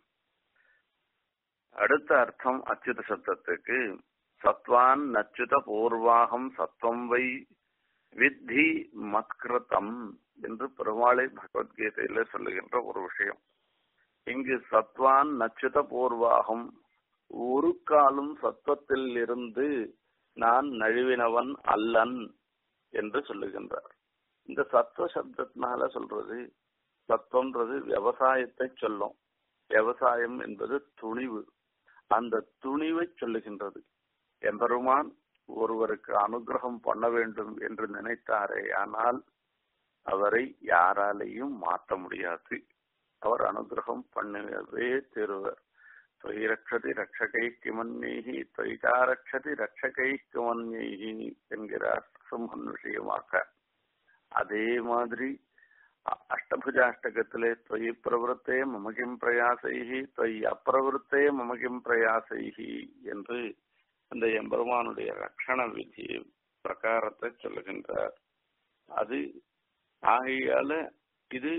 Speaker 1: அடுத்த அர்த்தம் அச்சுத சப்தத்துக்கு சத்வான் நச்சுத பூர்வாகம் சத்வம் வை வித்தி மத்கிருதம் என்று பெருமாளை பகவத்கீதையில சொல்லுகின்ற ஒரு விஷயம் இங்கு சத்வான் நச்சுத பூர்வாகம் ஒரு காலும் சத்துவத்தில் இருந்து நான் நழுவினவன் அல்லன் என்று சொல்லுகின்றார் இந்த சத்துவ சப்தத்தினால சொல்றது சத்துவம்ன்றது விவசாயத்தை சொல்லும் விவசாயம் என்பது துணிவு அந்த துணிவை சொல்லுகின்றது எம்பெருமான் ஒருவருக்கு அனுகிரகம் பண்ண வேண்டும் என்று நினைத்தாரே ஆனால் அவரை யாராலையும் மாற்ற முடியாது அவர் அனுகிரகம் பண்ணவே தீருவர் தொய் ரக்ஷதி ரட்சகை கிமன்யைகி தொய்கா ரக்ஷதி ரட்சகை கிமன்யைகி என்கிறார் சிம்மன் விஷயமாக அதே மாதிரி அஷ்டபுஜாஷ்டகத்திலே தொய் பிரவருத்தே மமகிம் பிரயாசைகி தொய் அப்பிரவருத்தே மமகிம் பிரயாசைகி என்று அந்த எம்பெருமானுடைய ரட்சண விதி பிரகாரத்தை சொல்லுகின்றார் அது ஆகையால இது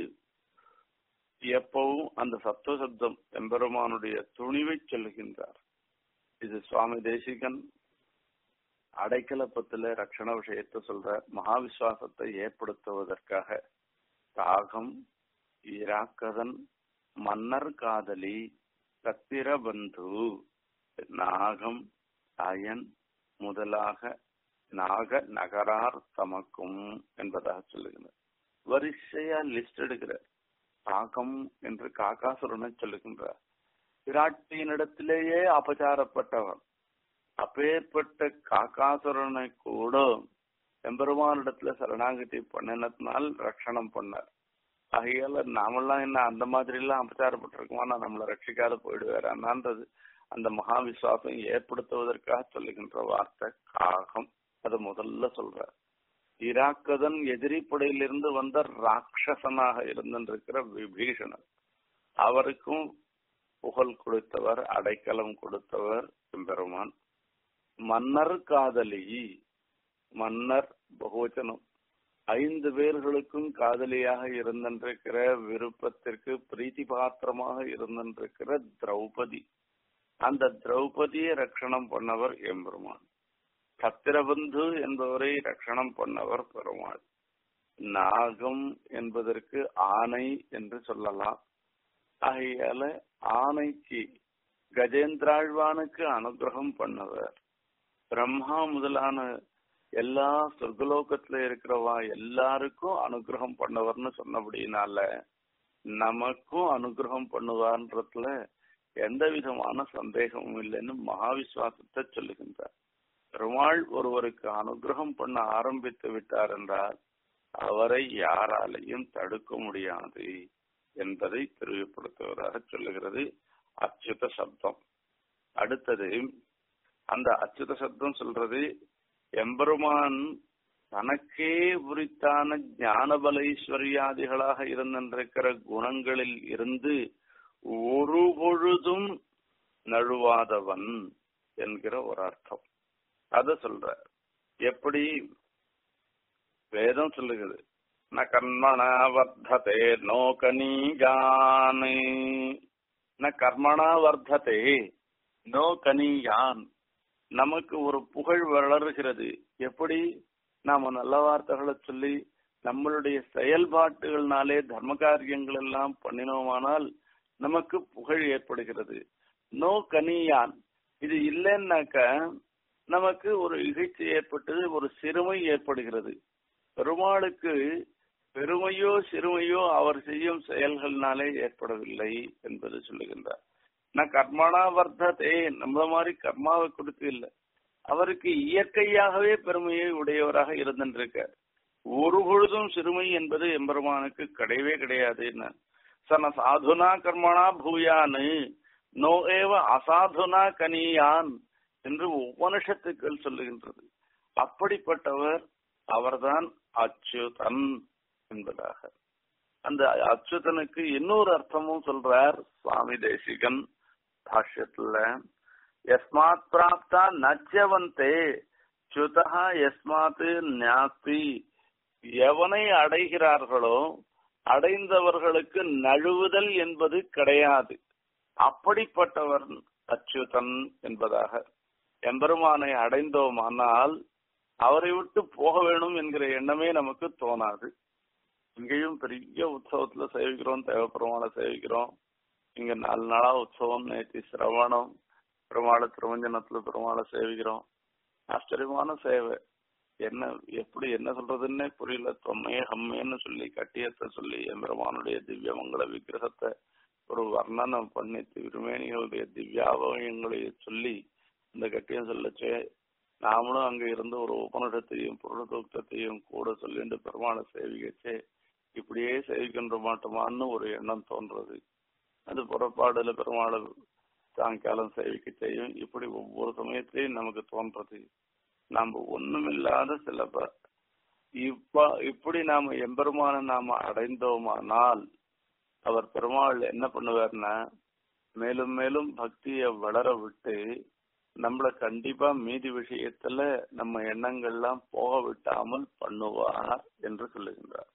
Speaker 1: எப்பவும் அந்த சத்துவ சப்தம் எம்பெருமானுடைய துணிவை சொல்லுகின்றார் இது சுவாமி தேசிகன் அடைக்கலப்பத்துல ரட்சண விஷயத்தை சொல்ற மகாவிஸ்வாசத்தை ஏற்படுத்துவதற்காக தாகம் இராக்கதன் மன்னர் காதலி கத்திரபந்து நாகம் அயன் முதலாக நாக நகரார் தமக்கும் என்பதாக சொல்லுகிறார் வரிசையா லிஸ்ட் எடுக்கிறார் காகம் என்று காக்காசுரனை சொல்லுகின்றார் பிராட்டியினிடத்திலேயே அபச்சாரப்பட்டவன் அப்பேற்பட்ட காக்காசுரனை கூட எம்பெருமானிடத்துல சரணாகதி பண்ணினத்தினால் ரட்சணம் பண்ணார் ஆகையால நாமெல்லாம் என்ன அந்த மாதிரி எல்லாம் அபச்சாரப்பட்டிருக்குமா நான் நம்மளை ரட்சிக்காத போயிடுவேறான்றது அந்த மகா விசுவாசம் ஏற்படுத்துவதற்காக சொல்லுகின்ற வார்த்தை காகம் அதை முதல்ல சொல்ற இராக்கதன் எதிரி படையிலிருந்து வந்த ராட்சசனாக இருந்திருக்கிற விபீஷணன் அவருக்கும் புகழ் கொடுத்தவர் அடைக்கலம் கொடுத்தவர் எம்பெருமான் மன்னர் காதலி மன்னர் பகுவச்சனம் ஐந்து பேர்களுக்கும் காதலியாக இருந்திருக்கிற விருப்பத்திற்கு பிரீத்தி பாத்திரமாக இருந்திருக்கிற திரௌபதி அந்த திரௌபதியை ரட்சணம் பண்ணவர் எம்பெருமான் சத்திரபந்து என்பவரை ரட்சணம் பண்ணவர் பெருமாள் நாகம் என்பதற்கு ஆனை என்று சொல்லலாம் ஆகையால ஆனைக்கு கஜேந்திராழ்வானுக்கு அனுகிரகம் பண்ணவர் பிரம்மா முதலான எல்லா சொர்க்கலோகத்துல இருக்கிறவா எல்லாருக்கும் அனுகிரகம் பண்ணவர்னு சொன்னபடினால நமக்கும் அனுகிரகம் பண்ணுவார்ன்றதுல எந்த விதமான சந்தேகமும் இல்லைன்னு மகாவிஸ்வாசத்தை சொல்லுகின்றார் பெருமாள் ஒருவருக்கு அனுகிரகம் பண்ண ஆரம்பித்து விட்டார் என்றால் அவரை யாராலையும் தடுக்க முடியாது என்பதை தெளிவுபடுத்துவதாக சொல்லுகிறது அச்சுத சப்தம் அடுத்தது அந்த அச்சுத சப்தம் சொல்றது எம்பெருமான் தனக்கே உரித்தான ஞானபலைஸ்வரியாதிகளாக இருந்திருக்கிற குணங்களில் இருந்து ஒரு பொழுதும் நழுவாதவன் என்கிற ஒரு அர்த்தம் அத சொல்ற எப்படி வேதம் சொல்லுகிறது ந கர்மணா வர்த்ததே நோ கனீகான் ந கர்மணா வர்த்ததே நோ கனீயான் நமக்கு ஒரு புகழ் வளர்கிறது எப்படி நாம நல்ல வார்த்தைகளை சொல்லி நம்மளுடைய செயல்பாட்டுகள்னாலே தர்ம காரியங்கள் எல்லாம் பண்ணினோமானால் நமக்கு புகழ் ஏற்படுகிறது நோ கனியான் இது இல்லைன்னாக்க நமக்கு ஒரு இகழ்ச்சி ஏற்பட்டது ஒரு சிறுமை ஏற்படுகிறது பெருமாளுக்கு பெருமையோ சிறுமையோ அவர் செய்யும் செயல்கள்னாலே ஏற்படவில்லை என்பது சொல்லுகின்றார் நான் கர்மனா வர்த்ததே நம்மள மாதிரி கர்மாவை கொடுத்து இல்லை அவருக்கு இயற்கையாகவே பெருமையை உடையவராக இருந்திருக்கார் ஒரு பொழுதும் சிறுமை என்பது எம்பெருமானுக்கு கிடையவே கிடையாது சன சாதுனா கர்மனா பூயானு நோ ஏவ அசாதுனா கனியான் என்று உபனிஷத்துக்கள் சொல்லுகின்றது அப்படிப்பட்டவர் அவர்தான் அச்சுதன் என்பதாக அந்த அச்சுதனுக்கு இன்னொரு அர்த்தமும் சொல்றார் சுவாமி தேசிகன் பாஷ்யத்துல எஸ்மாத் பிராப்தா நச்சவந்தே சுதா எஸ்மாத் ஞாஸ்தி எவனை அடைகிறார்களோ அடைந்தவர்களுக்கு நழுவுதல் என்பது கிடையாது அப்படிப்பட்டவர் அச்சுதன் என்பதாக எம்பெருமானை அடைந்தோமானால் அவரை விட்டு போக வேணும் என்கிற எண்ணமே நமக்கு தோணாது இங்கேயும் பெரிய உற்சவத்துல சேவிக்கிறோம் தேவப்பெருமாளை சேவிக்கிறோம் இங்க நாலு நாளா உற்சவம் நேற்று சிரவணம் பெருமாளை திருமஞ்சனத்துல பெருமாளை சேவிக்கிறோம் ஆச்சரியமான சேவை என்ன எப்படி என்ன சொல்றதுன்னே புரியல தொம்மையே ஹம்மைன்னு சொல்லி கட்டியத்தை சொல்லி எம்பெருமானுடைய திவ்ய மங்கள விக்கிரகத்தை ஒரு வர்ணனம் பண்ணி திருமேனிகளுடைய திவ்யாபயங்களை சொல்லி இந்த கட்டியம் சொல்லச்சே நாமளும் அங்க இருந்து ஒரு உபனிடத்தையும் புருடதூக்கத்தையும் கூட சொல்லிட்டு பெருமாளை சேவிக்கச்சே இப்படியே சேவிக்கின்ற மாட்டோமான்னு ஒரு எண்ணம் தோன்றது அது புறப்பாடுல பெருமாளை சாயங்காலம் சேவிக்க செய்யும் இப்படி ஒவ்வொரு சமயத்திலையும் நமக்கு தோன்றது நாம ஒண்ணுமில்லாத சில இப்ப இப்படி நாம எம்பெருமான நாம அடைந்தோமானால் அவர் பெருமாள் என்ன பண்ணுவார்னா மேலும் மேலும் பக்தியை வளர விட்டு நம்மள கண்டிப்பா மீதி விஷயத்துல நம்ம எண்ணங்கள்லாம் போக விட்டாமல் பண்ணுவார் என்று சொல்லுகின்றார்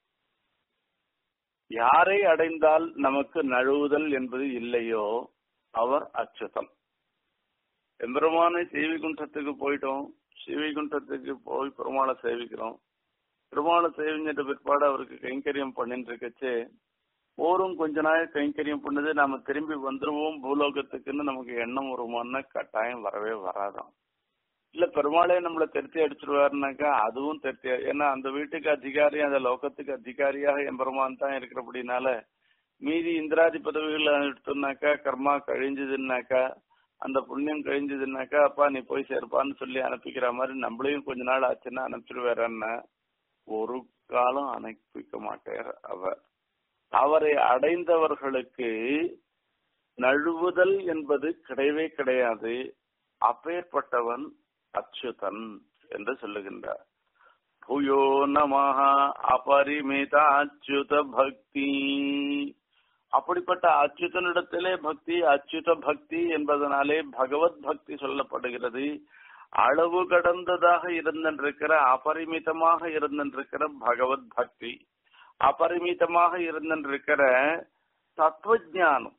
Speaker 1: யாரை அடைந்தால் நமக்கு நழுவுதல் என்பது இல்லையோ அவர் அச்சுதம் எம்பெருமானை சீவிகுண்டத்துக்கு போயிட்டோம் ஸ்ரீவைகுண்டத்துக்கு போய் பெருமாளை சேவிக்கிறோம் பெருமாளை சேவிஞ்சிட்ட பிற்பாடு அவருக்கு கைங்கரியம் பண்ணிட்டு இருக்கச்சே போரும் கொஞ்ச நாள் கைங்கரியம் பண்ணுது நாம திரும்பி வந்துருவோம் பூலோகத்துக்குன்னு நமக்கு எண்ணம் வருமானா கட்டாயம் வரவே வராதான் இல்ல பெருமாளே நம்மள திருத்தி அடிச்சிருவாருனாக்கா அதுவும் திருத்தி ஏன்னா அந்த வீட்டுக்கு அதிகாரி அந்த லோகத்துக்கு அதிகாரியாக எம்பெருமான் தான் இருக்கிறபடினால மீதி இந்திராதி பதவிகள் எடுத்தோம்னாக்கா கர்மா கழிஞ்சதுன்னாக்கா அந்த புண்ணியம் கழிஞ்சதுன்னாக்கா அப்பா நீ போய் சேர்ப்பான்னு சொல்லி அனுப்பிக்கிற மாதிரி நம்மளையும் கொஞ்ச நாள் ஆச்சுன்னா அனுப்பிச்சிருவாரன்னா ஒரு காலம் அனுப்பிக்க மாட்டார் அவர் அவரை அடைந்தவர்களுக்கு நழுவுதல் என்பது கிடையவே கிடையாது அப்பேற்பட்டவன் அச்சுதன் என்று சொல்லுகின்றார் பூயோ நமஹ அபரிமித அச்சுத பக்தி அப்படிப்பட்ட அச்சுதனிடத்திலே பக்தி அச்சுத பக்தி என்பதனாலே பகவத் பக்தி சொல்லப்படுகிறது அளவு கடந்ததாக இருந்திருக்கிற அபரிமிதமாக இருந்திருக்கிற பகவத் பக்தி அபரிமிதமாக இருந்திருக்கிற தத்துவ ஞானம்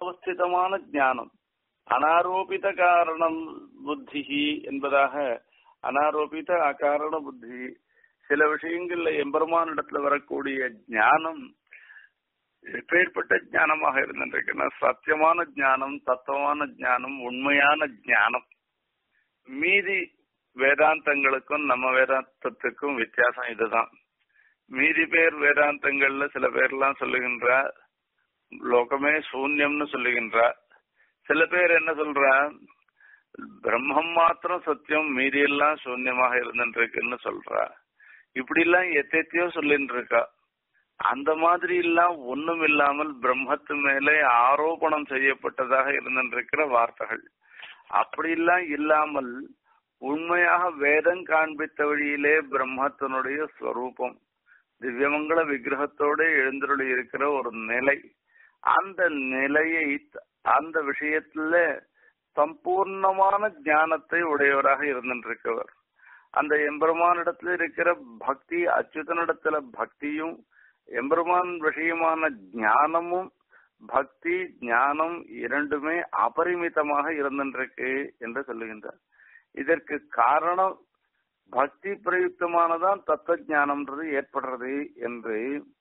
Speaker 1: யதாவஸ்திதமான ஞானம் அனாரோபித காரணம் புத்தி என்பதாக அனாரோபித அகாரண புத்தி சில விஷயங்கள்ல எம்பெருமானிடத்துல வரக்கூடிய ஞானம் எப்பேற்பட்ட ஞானமாக இருந்திருக்குன்னா சத்தியமான ஞானம் தத்துவமான ஞானம் உண்மையான ஞானம் மீதி வேதாந்தங்களுக்கும் நம்ம வேதாந்தத்துக்கும் வித்தியாசம் இதுதான் மீதி பேர் வேதாந்தங்கள்ல சில பேர்லாம் சொல்லுகின்றா லோகமே சூன்யம்னு சொல்லுகின்றா சில பேர் என்ன சொல்றா பிரம்மம் மாத்திரம் சத்தியம் மீதி எல்லாம் சூன்யமாக இருந்துருக்குன்னு சொல்றா இப்படி எல்லாம் எத்தையோ சொல்லிட்டு இருக்கா அந்த மாதிரி எல்லாம் ஒண்ணும் இல்லாமல் பிரம்மத்து மேலே ஆரோபணம் செய்யப்பட்டதாக இருந்திருக்கிற வார்த்தைகள் அப்படியெல்லாம் இல்லாமல் உண்மையாக வேதம் காண்பித்த வழியிலே பிரம்மத்தினுடைய ஸ்வரூபம் திவ்யமங்கள விக்கிரகத்தோடு எழுந்தருளி இருக்கிற ஒரு நிலை அந்த நிலையை அந்த விஷயத்துல சம்பூர்ணமான ஞானத்தை உடையவராக இருந்திருக்கவர் அந்த எம்பெருமானிடத்துல இருக்கிற பக்தி அச்சுதனிடத்துல பக்தியும் எம்பெருமான் விஷயமான ஞானமும் பக்தி ஞானம் இரண்டுமே அபரிமிதமாக இருந்திருக்கு என்று சொல்லுகின்றார் இதற்கு காரணம் பக்தி பிரயுக்தமானதான் தத்துவ ஞானம்ன்றது ஏற்படுறது என்று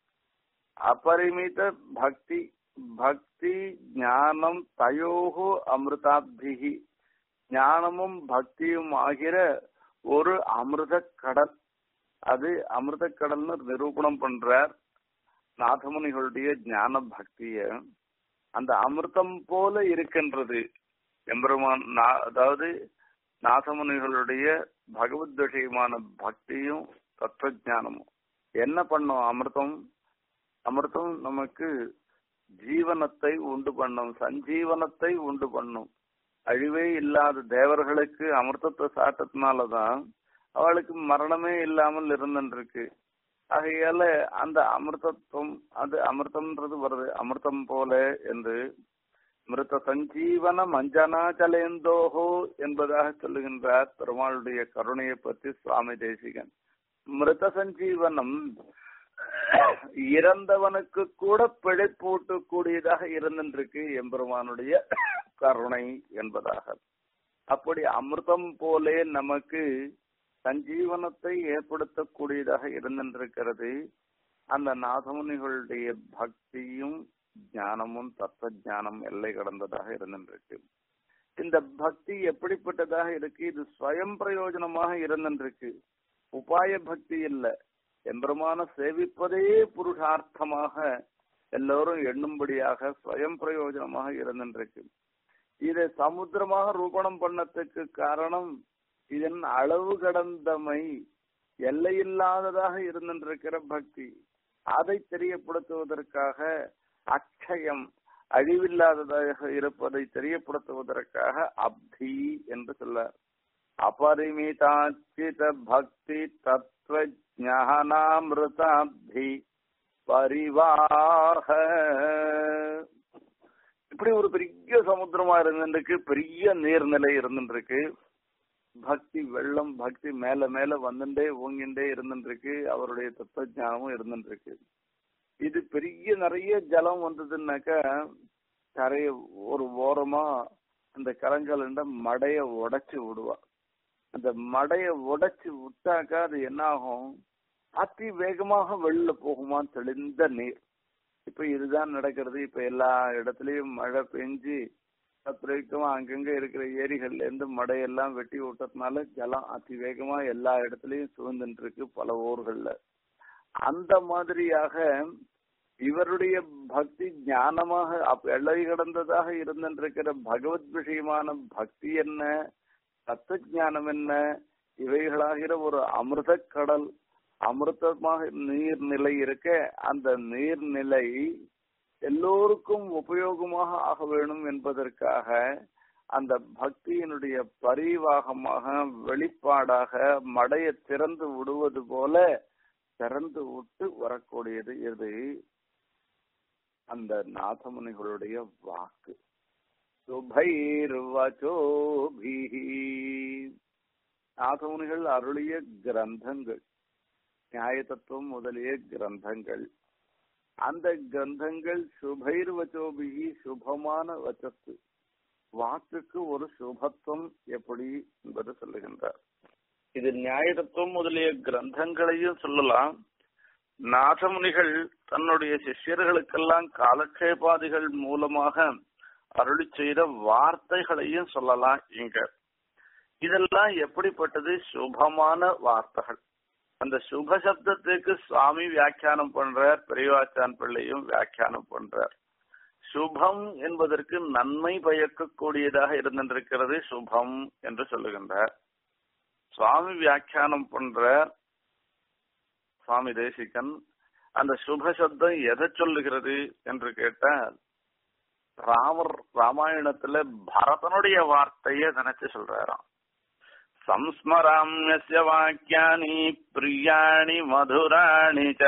Speaker 1: அபரிமித பக்தி பக்தி ஞானம் தயோகோ அமிர்தாபிகி ஞானமும் பக்தியும் ஆகிற ஒரு அமிர்த கடல் அது அமிர்த கடல்னு நிரூபணம் பண்றார் நாதமுனிகளுடைய ஞான பக்திய அந்த அமிர்தம் போல இருக்கின்றது எம்பெருமான் அதாவது நாதமுனிகளுடைய பகவத் விஷயமான பக்தியும் தத்துவ ஞானமும் என்ன பண்ணும் அமிர்தம் அமிர்தம் நமக்கு ஜீவனத்தை உண்டு பண்ணும் சஞ்சீவனத்தை உண்டு பண்ணும் அழிவே இல்லாத தேவர்களுக்கு அமிர்தத்தை சாட்டத்தினாலதான் அவளுக்கு மரணமே இல்லாமல் இருந்துருக்கு ஆகையால அந்த அமிர்தத்துவம் அது அமிர்தம்ன்றது வருது அமிர்தம் போல என்று மிருத சஞ்சீவன மஞ்சனாச்சலேந்தோஹோ என்பதாக சொல்லுகின்றார் பெருமாளுடைய கருணையை பற்றி சுவாமி தேசிகன் மிருத சஞ்சீவனம் இறந்தவனுக்கு கூட பிழைப்பூட்டு கூடியதாக இருந்திருக்கு எம்பெருமானுடைய கருணை என்பதாக அப்படி அமிர்தம் போலே நமக்கு சஞ்சீவனத்தை ஏற்படுத்தக்கூடியதாக இருந்திருக்கிறது அந்த நாதமுனிகளுடைய பக்தியும் ஞானமும் தத்துவ ஞானம் எல்லை கடந்ததாக இருந்திருக்கு இந்த பக்தி எப்படிப்பட்டதாக இருக்கு இது ஸ்வயம் பிரயோஜனமாக இருந்திருக்கு உபாய பக்தி இல்ல எம்பெருமான சேவிப்பதே புருஷார்த்தமாக எல்லோரும் எண்ணும்படியாக ஸ்வயம் பிரயோஜனமாக இருந்திருக்கு இதை சமுத்திரமாக ரூபணம் பண்ணத்துக்கு காரணம் இதன் அளவு கடந்தமை எல்லையில்லாததாக இருந்திருக்கிற பக்தி அதை தெரியப்படுத்துவதற்காக அக்ஷயம் அழிவில்லாததாக இருப்பதை தெரியப்படுத்துவதற்காக அப்தி என்று சொல்ல அபரிமிதாச்சித பக்தி தத்துவ ஞானாமிருதாப்தி பரிவாக இப்படி ஒரு பெரிய சமுத்திரமா இருந்துருக்கு பெரிய நீர்நிலை இருந்துருக்கு பக்தி வெள்ளம் பக்தி மேல மேல வந்துட்டே ஓங்கிண்டே இருந்துருக்கு அவருடைய தத்துவ ஞானமும் இருந்துருக்கு இது பெரிய நிறைய ஜலம் வந்ததுன்னாக்கா கரைய ஒரு ஓரமா அந்த கரங்கலண்ட மடைய உடைச்சு விடுவா அந்த மடைய உடைச்சு விட்டாக்கா அது என்ன ஆகும் அதி வேகமாக வெளில போகுமா தெளிந்த நீர் இப்ப இதுதான் நடக்கிறது இப்ப எல்லா இடத்துலயும் மழை பெஞ்சு பிரயுக்தமா அங்கங்க இருக்கிற ஏரிகள்ல இருந்து மடையெல்லாம் வெட்டி விட்டதுனால ஜலம் அதி வேகமா எல்லா இடத்துலயும் சுதந்துட்டு இருக்கு பல ஊர்கள்ல அந்த மாதிரியாக இவருடைய பக்தி ஞானமாக எல்லை கடந்ததாக இருந்திருக்கிற பகவத் விஷயமான பக்தி என்ன தத்துவ ஞானம் என்ன இவைகளாகிற ஒரு அமிர்த கடல் அமிர்தமாக நீர்நிலை இருக்க அந்த நீர்நிலை எல்லோருக்கும் உபயோகமாக ஆக வேணும் என்பதற்காக அந்த பக்தியினுடைய பரிவாகமாக வெளிப்பாடாக மடைய திறந்து விடுவது போல திறந்து விட்டு வரக்கூடியது இது அந்த நாதமுனிகளுடைய வாக்கு சுபைர்வச்சோபிஹி நாதமுனிகள் அருளிய கிரந்தங்கள் நியாய தத்துவம் முதலிய கிரந்தங்கள் அந்த கிரந்தங்கள் சுபைர் வச்சோபிகி சுபமான வச்சத்து வாக்குக்கு ஒரு சுபத்துவம் எப்படி என்பது சொல்லுகின்றார் இது நியாயதத்துவம் முதலிய கிரந்தங்களையும் சொல்லலாம் நாதமுனிகள் தன்னுடைய சிஷ்யர்களுக்கெல்லாம் காலக்ஷேபாதிகள் மூலமாக அருளி செய்த வார்த்தைகளையும் சொல்லலாம் இங்க இதெல்லாம் எப்படிப்பட்டது சுபமான வார்த்தைகள் அந்த சுப சப்தத்துக்கு சுவாமி வியாக்கியானம் பண்றார் பெரியவாச்சான் பிள்ளையும் வியாக்கியானம் பண்றார் சுபம் என்பதற்கு நன்மை பயக்கக்கூடியதாக இருந்திருக்கிறது சுபம் என்று சொல்லுகின்றார் சுவாமி வியாக்கியானம் பண்ற சுவாமி தேசிகன் அந்த சுப சப்தம் எதை சொல்லுகிறது என்று கேட்டால் ராமர் ராமாயணத்துல பரதனுடைய வார்த்தைய நினைச்சு சொல்றாராம் संस्मराम्यस्य वाक्यानि प्रियाणि मधुराणि च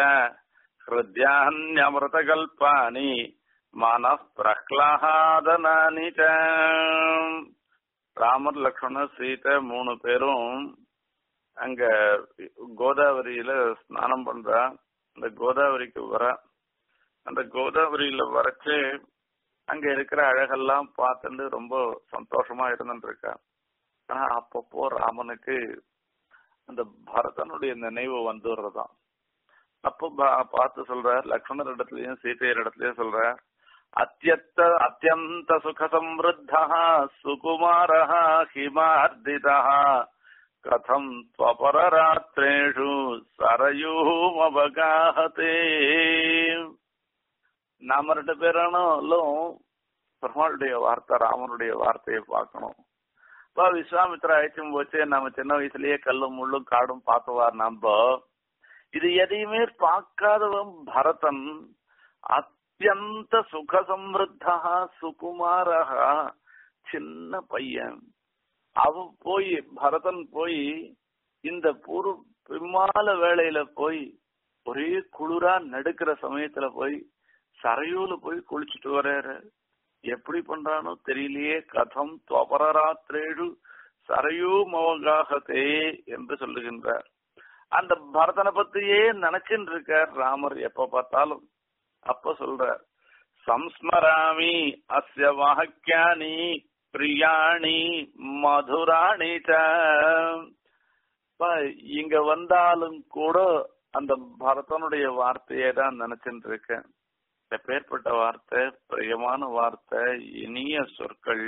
Speaker 1: हृद्यान्यमृतकल्पानि मनः பிரஹ்லாதனானி च ராமர் லக்ஷ்மணர் சீதை மூணு பேரும் அங்க கோதாவரியில ஸ்நானம் பண்றா அந்த கோதாவரிக்கு வர அந்த கோதாவரியில வரைச்சு அங்க இருக்கிற அழகெல்லாம் பார்த்துட்டு ரொம்ப சந்தோஷமா இருந்துட்டு இருக்கா ஆனா அப்பப்போ ராமனுக்கு அந்த பரதனுடைய நினைவு வந்துடுறதாம் அப்போ பார்த்து சொல்றார் லக்ஷ்மணர் இடத்துலயும் சீதையர் இடத்துலயும் சொல்றார் அத்தியத்த அத்தியந்த சுக சம்ருத்தா சுகுமாரா ஹிமார்திதா கதம் துவபரராத்திரேஷு சரயூமவகாஹதே நாம ரெண்டு பேரானாலும் பெருமாளுடைய வார்த்தை ராமனுடைய வார்த்தையை பார்க்கணும் இப்போ விஸ்வாமித்ரா அழைச்சும் போச்சு நம்ம சின்ன வயசுலயே கல்லும் முள்ளும் காடும் பார்த்துவார் நம்ம இது எதையுமே பார்க்காதவன் பரதன் அத்தியந்த சுக சம்ருத்தா சுகுமாரா சின்ன பையன் அவன் போய் பரதன் போய் இந்த பூர்வ பிம்மால வேளையில போய் ஒரே குளிரா நடுக்கிற சமயத்துல போய் சரையூல போய் குளிச்சுட்டு வர்றாரு எப்படி பண்றானோ தெரியலையே கதம் துவபரராத்திரேழு சரையூ மவகாகத்தே என்று சொல்லுகின்றார் அந்த பரதனை பத்தியே நினைச்சுட்டு இருக்கார் ராமர் எப்ப பார்த்தாலும் அப்ப சொல்றார் சம்ஸ்மராமி அஸ்ய வாக்கியானி பிரியாணி மதுராணி இங்க வந்தாலும் கூட அந்த பரதனுடைய வார்த்தையை தான் நினைச்சுட்டு இருக்கேன் பேர்பட்ட வார்த்தை பிரியமான வார்த்தை இனிய சொற்கள்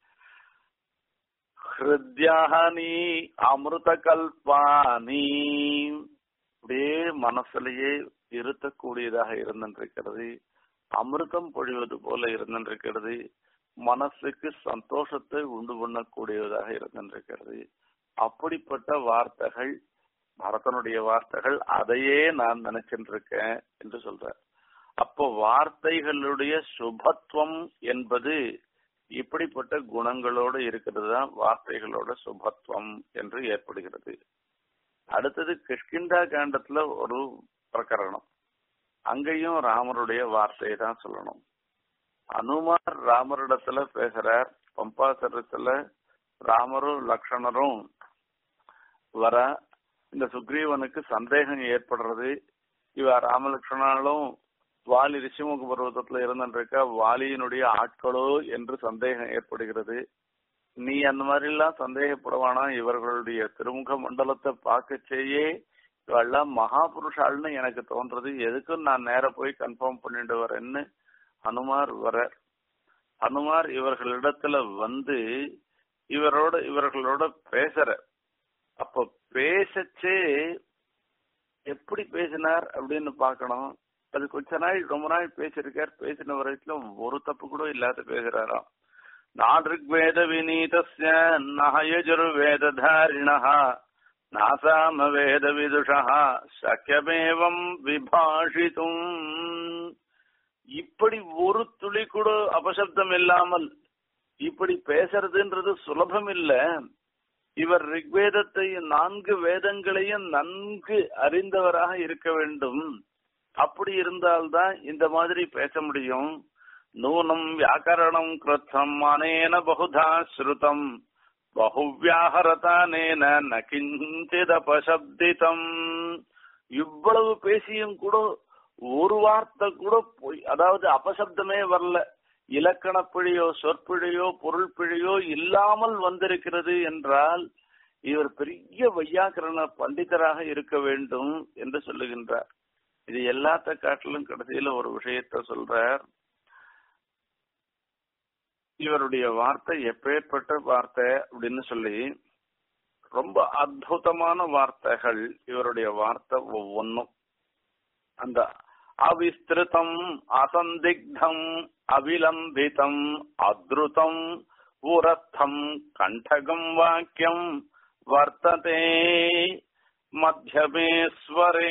Speaker 1: ஹிருத்யானி அமிர்த கல்பானி அப்படியே மனசுலயே இருத்தக்கூடியதாக இருந்திருக்கிறது அமிர்தம் பொழிவது போல இருந்திருக்கிறது மனசுக்கு சந்தோஷத்தை உண்டு பண்ணக்கூடியதாக இருந்திருக்கிறது அப்படிப்பட்ட வார்த்தைகள் பரதனுடைய வார்த்தைகள் அதையே நான் நினைச்சிட்டு இருக்கேன் என்று சொல்றார் அப்போ வார்த்தைகளுடைய சுபத்துவம் என்பது இப்படிப்பட்ட குணங்களோடு இருக்கிறது தான் வார்த்தைகளோட சுபத்துவம் என்று ஏற்படுகிறது அடுத்தது கிஷ்கிந்தா காண்டத்துல ஒரு பிரகரணம் அங்கேயும் ராமருடைய வார்த்தையை தான் சொல்லணும் அனுமார் ராமரிடத்துல பேசுறார் பம்பாசரத்துல ராமரும் லக்ஷ்மணரும் வர இந்த சுக்ரீவனுக்கு சந்தேகம் ஏற்படுறது இவ ராமலட்சுமணாலும் வாலி ரிஷிமுக பர்வதத்துல இருந்திருக்க வாலியினுடைய ஆட்களோ என்று சந்தேகம் ஏற்படுகிறது நீ அந்த மாதிரி எல்லாம் சந்தேகப்படுவானா இவர்களுடைய திருமுக மண்டலத்தை பார்க்க செய்யே இவெல்லாம் மகாபுருஷாள்னு எனக்கு தோன்றது எதுக்கும் நான் நேர போய் கன்ஃபார்ம் பண்ணிட்டு வரேன்னு ஹனுமார் வர ஹனுமார் இவர்களிடத்துல வந்து இவரோட இவர்களோட பேசுற அப்ப பேசச்சே எப்படி பேசினார் அப்படின்னு பாக்கணும் அது கொஞ்ச நாள் ரொம்ப நாள் பேசியிருக்கார் பேசின வரைக்கும் ஒரு தப்பு கூட இல்லாத பேசுறாராம் நாட்ருக்வேத விநீதஸ்ய நகயஜுர்வேததாரிணः நாசாம வேத விதுஷா சக்கியமேவம் விபாஷித்தும் இப்படி ஒரு துளி கூட அபசப்தம் இல்லாமல் இப்படி பேசுறதுன்றது சுலபம் இல்ல இவர் ரிக்வேதத்தையும் நான்கு வேதங்களையும் நன்கு அறிந்தவராக இருக்க வேண்டும் அப்படி இருந்தால்தான் இந்த மாதிரி பேச முடியும் நூனம் வியாக்கரணம் கிருத்தம் அனேன பகுதா ஸ்ருதம் பகுவியாகரதானேன நகிஞ்சிதபசப்திதம் இவ்வளவு பேசியும் கூட ஒரு வார்த்தை கூட போய் அதாவது அபசப்தமே வரல இலக்கண பிழையோ சொற்பிழையோ பொருள் பிழையோ இல்லாமல் வந்திருக்கிறது என்றால் இவர் பெரிய வையாக்கரண பண்டிதராக இருக்க வேண்டும் என்று சொல்லுகின்றார் இது எல்லாத்த காட்டிலும் கடைசியில ஒரு விஷயத்த சொல்றார் இவருடைய வார்த்தை எப்பேற்பட்ட வார்த்தை அப்படின்னு சொல்லி ரொம்ப அற்புதமான வார்த்தைகள் இவருடைய வார்த்தை ஒவ்வொன்றும் அந்த அவிஸ்திருதம் அசந்திக்தம் அவிலம்பிதம் அத்ருதம் ஊரத்தம் கண்டகம் வாக்கியம் வர்த்ததே மத்தியமேஸ்வரே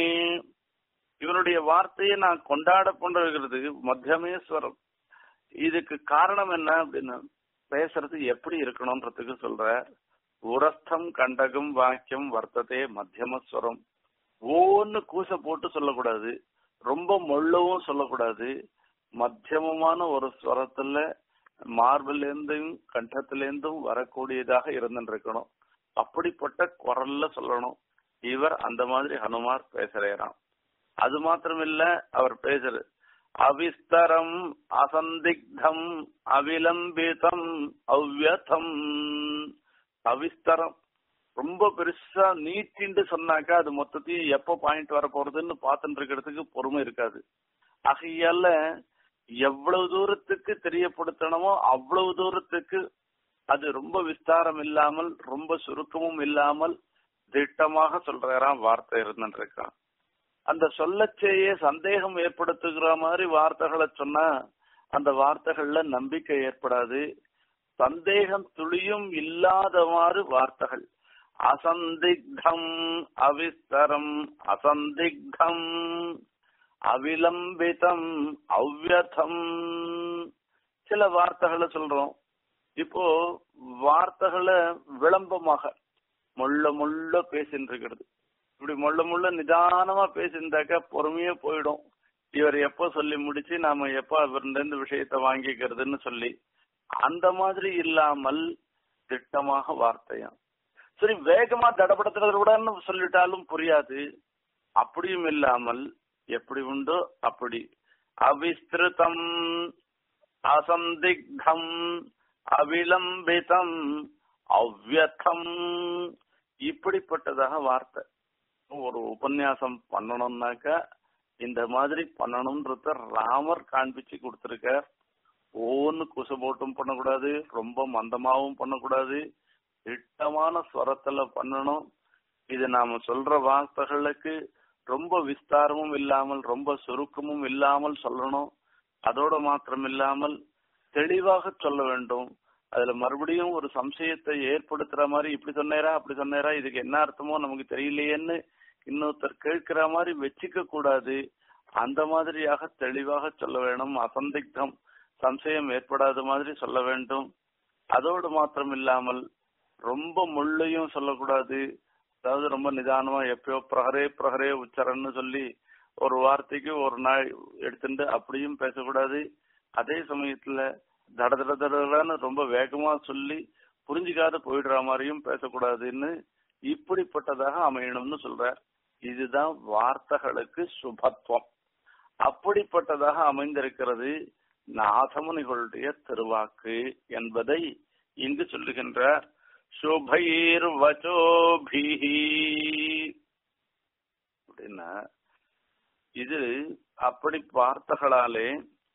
Speaker 1: இவனுடைய வார்த்தையை நான் கொண்டாட கொண்டிருக்கிறது மத்தியமேஸ்வரம் இதுக்கு காரணம் என்ன அப்படின்னு பேசுறது எப்படி இருக்கணும்ன்றதுக்கு சொல்ற உரஸ்தம் கண்டகம் வாக்கியம் வர்த்ததே மத்தியமஸ்வரம் ஒவ்வொன்னு கூச போட்டு சொல்லக்கூடாது ரொம்ப மொள்ளவும் சொல்லக்கூடாது மத்தியமமான ஒரு ஸ்வரத்துல மார்பிலேருந்தும் கண்டத்திலேருந்தும் வரக்கூடியதாக இருந்துருக்கணும் அப்படிப்பட்ட குரல்ல சொல்லணும் இவர் அந்த மாதிரி ஹனுமார் பேசுறாராம் அது மாத்திரமில்ல அவர் பேசுறது அவிஸ்தரம் அசந்திக்தம் அவிலம்பிதம் அவ்யதம் அவிஸ்தரம் ரொம்ப பெருசா நீட்டின்னு சொன்னாக்கா அது மொத்தத்தையும் எப்ப பாயிண்ட் வர போறதுன்னு பார்த்துட்டு இருக்கிறதுக்கு பொறுமை இருக்காது ஆகையால எவ்வளவு தூரத்துக்கு தெரியப்படுத்தணுமோ அவ்வளவு தூரத்துக்கு அது ரொம்ப விஸ்தாரம் இல்லாமல் ரொம்ப சுருக்கமும் இல்லாமல் திட்டமாக சொல்றாராம் வார்த்தை இருந்துருக்கான் அந்த சொல்லச்சேயே சந்தேகம் ஏற்படுத்துகிற மாதிரி வார்த்தைகளை சொன்னா அந்த வார்த்தைகள்ல நம்பிக்கை ஏற்படாது சந்தேகம் துளியும் இல்லாதவாறு வார்த்தைகள் அசந்திக்தம் அவிஸ்தரம் அசந்திக்தம் அவிலம்பிதம் அவ்யதம் சில வார்த்தைகளை சொல்றோம் இப்போ வார்த்தைகளை விளம்பமாக முள்ள முள்ள பேசின்னு இருக்கிறது இப்படி முள்ள முள்ள நிதானமா பேசியிருந்தாக்கா பொறுமையா போயிடும் இவர் எப்போ சொல்லி முடிச்சு நாம எப்போ அவர்கிட்ட விஷயத்த வாங்கிக்கிறதுன்னு சொல்லி அந்த மாதிரி இல்லாமல் திட்டமாக வார்த்தையா சரி வேகமா தடப்படுத்துறத விடன்னு சொல்லிட்டாலும் புரியாது அப்படியும் இல்லாமல் எப்படி உண்டோ அப்படி அவிஸ்திருதம் அசந்திக்தம் அவிலம்பிதம் அவ்யதம் இப்படிப்பட்டதாக வார்த்தை ஒரு உபன்யாசம் பண்ணணும்னாக்கா இந்த மாதிரி பண்ணணும்ன்றத ராமர் காண்பிச்சு கொடுத்திருக்கார் ஒவ்வொன்னு குச போட்டும் பண்ணக்கூடாது ரொம்ப மந்தமாவும் பண்ணக்கூடாது திட்டமான ஸ்வரத்துல பண்ணணும் இது நாம சொல்ற வார்த்தைகளுக்கு ரொம்ப விஸ்தாரமும் இல்லாமல் ரொம்ப சுருக்கமும் இல்லாமல் சொல்லணும் அதோட மாத்திரம் இல்லாமல் தெளிவாக சொல்ல வேண்டும் அதுல மறுபடியும் ஒரு சம்சயத்தை ஏற்படுத்துற மாதிரி இப்படி சொன்னேரா அப்படி சொன்னேரா இதுக்கு என்ன அர்த்தமோ நமக்கு தெரியலையேன்னு இன்னொருத்தர் கேட்கிற மாதிரி வச்சுக்க கூடாது அந்த மாதிரியாக தெளிவாக சொல்ல வேணும் அசந்திக்தம் சம்சயம் ஏற்படாத மாதிரி சொல்ல வேண்டும் அதோடு மாத்திரம் இல்லாமல் ரொம்ப முள்ளையும் சொல்லக்கூடாது அதாவது ரொம்ப நிதானமா எப்பயோ பிரகரே பிரகரே உச்சரன்னு சொல்லி ஒரு வார்த்தைக்கு ஒரு நாள் எடுத்துட்டு அப்படியும் பேசக்கூடாது அதே சமயத்துல தட தட தடன்னு ரொம்ப வேகமா சொல்லி புரிஞ்சுக்காத போயிடுற மாதிரியும் பேசக்கூடாதுன்னு இப்படிப்பட்டதாக அமையணும்னு சொல்ற இதுதான் வார்த்தைகளுக்கு சுபத்துவம் அப்படிப்பட்டதாக அமைந்திருக்கிறது நாதமுனிகளுடைய திருவாக்கு என்பதை இங்கு சொல்லுகின்றார் சுபைர் வச்சோபிஹி அப்படின்னா இது அப்படி வார்த்தைகளாலே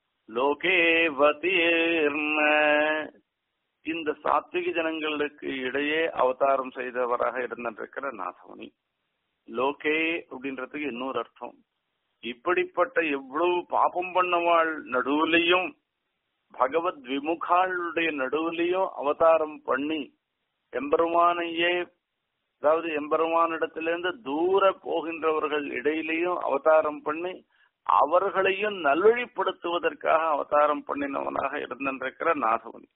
Speaker 1: லோகேவதீர்ண இந்த சாத்விக ஜனங்களுக்கு இடையே அவதாரம் செய்தவராக இருந்திருக்கிற நாதமுனி லோகே அப்படின்றதுக்கு இன்னொரு அர்த்தம் இப்படிப்பட்ட எவ்வளவு பாபம் பண்ணவாள் நடுவுலையும் பகவத் விமுகாளுடைய நடுவுலையும் அவதாரம் பண்ணி எம்பெருமானையே அதாவது எம்பெருமானிடத்திலிருந்து தூர போகின்றவர்கள் இடையிலையும் அவதாரம் பண்ணி அவர்களையும் நல்வழிப்படுத்துவதற்காக அவதாரம் பண்ணினவனாக இருந்திருக்கிற நாதவன்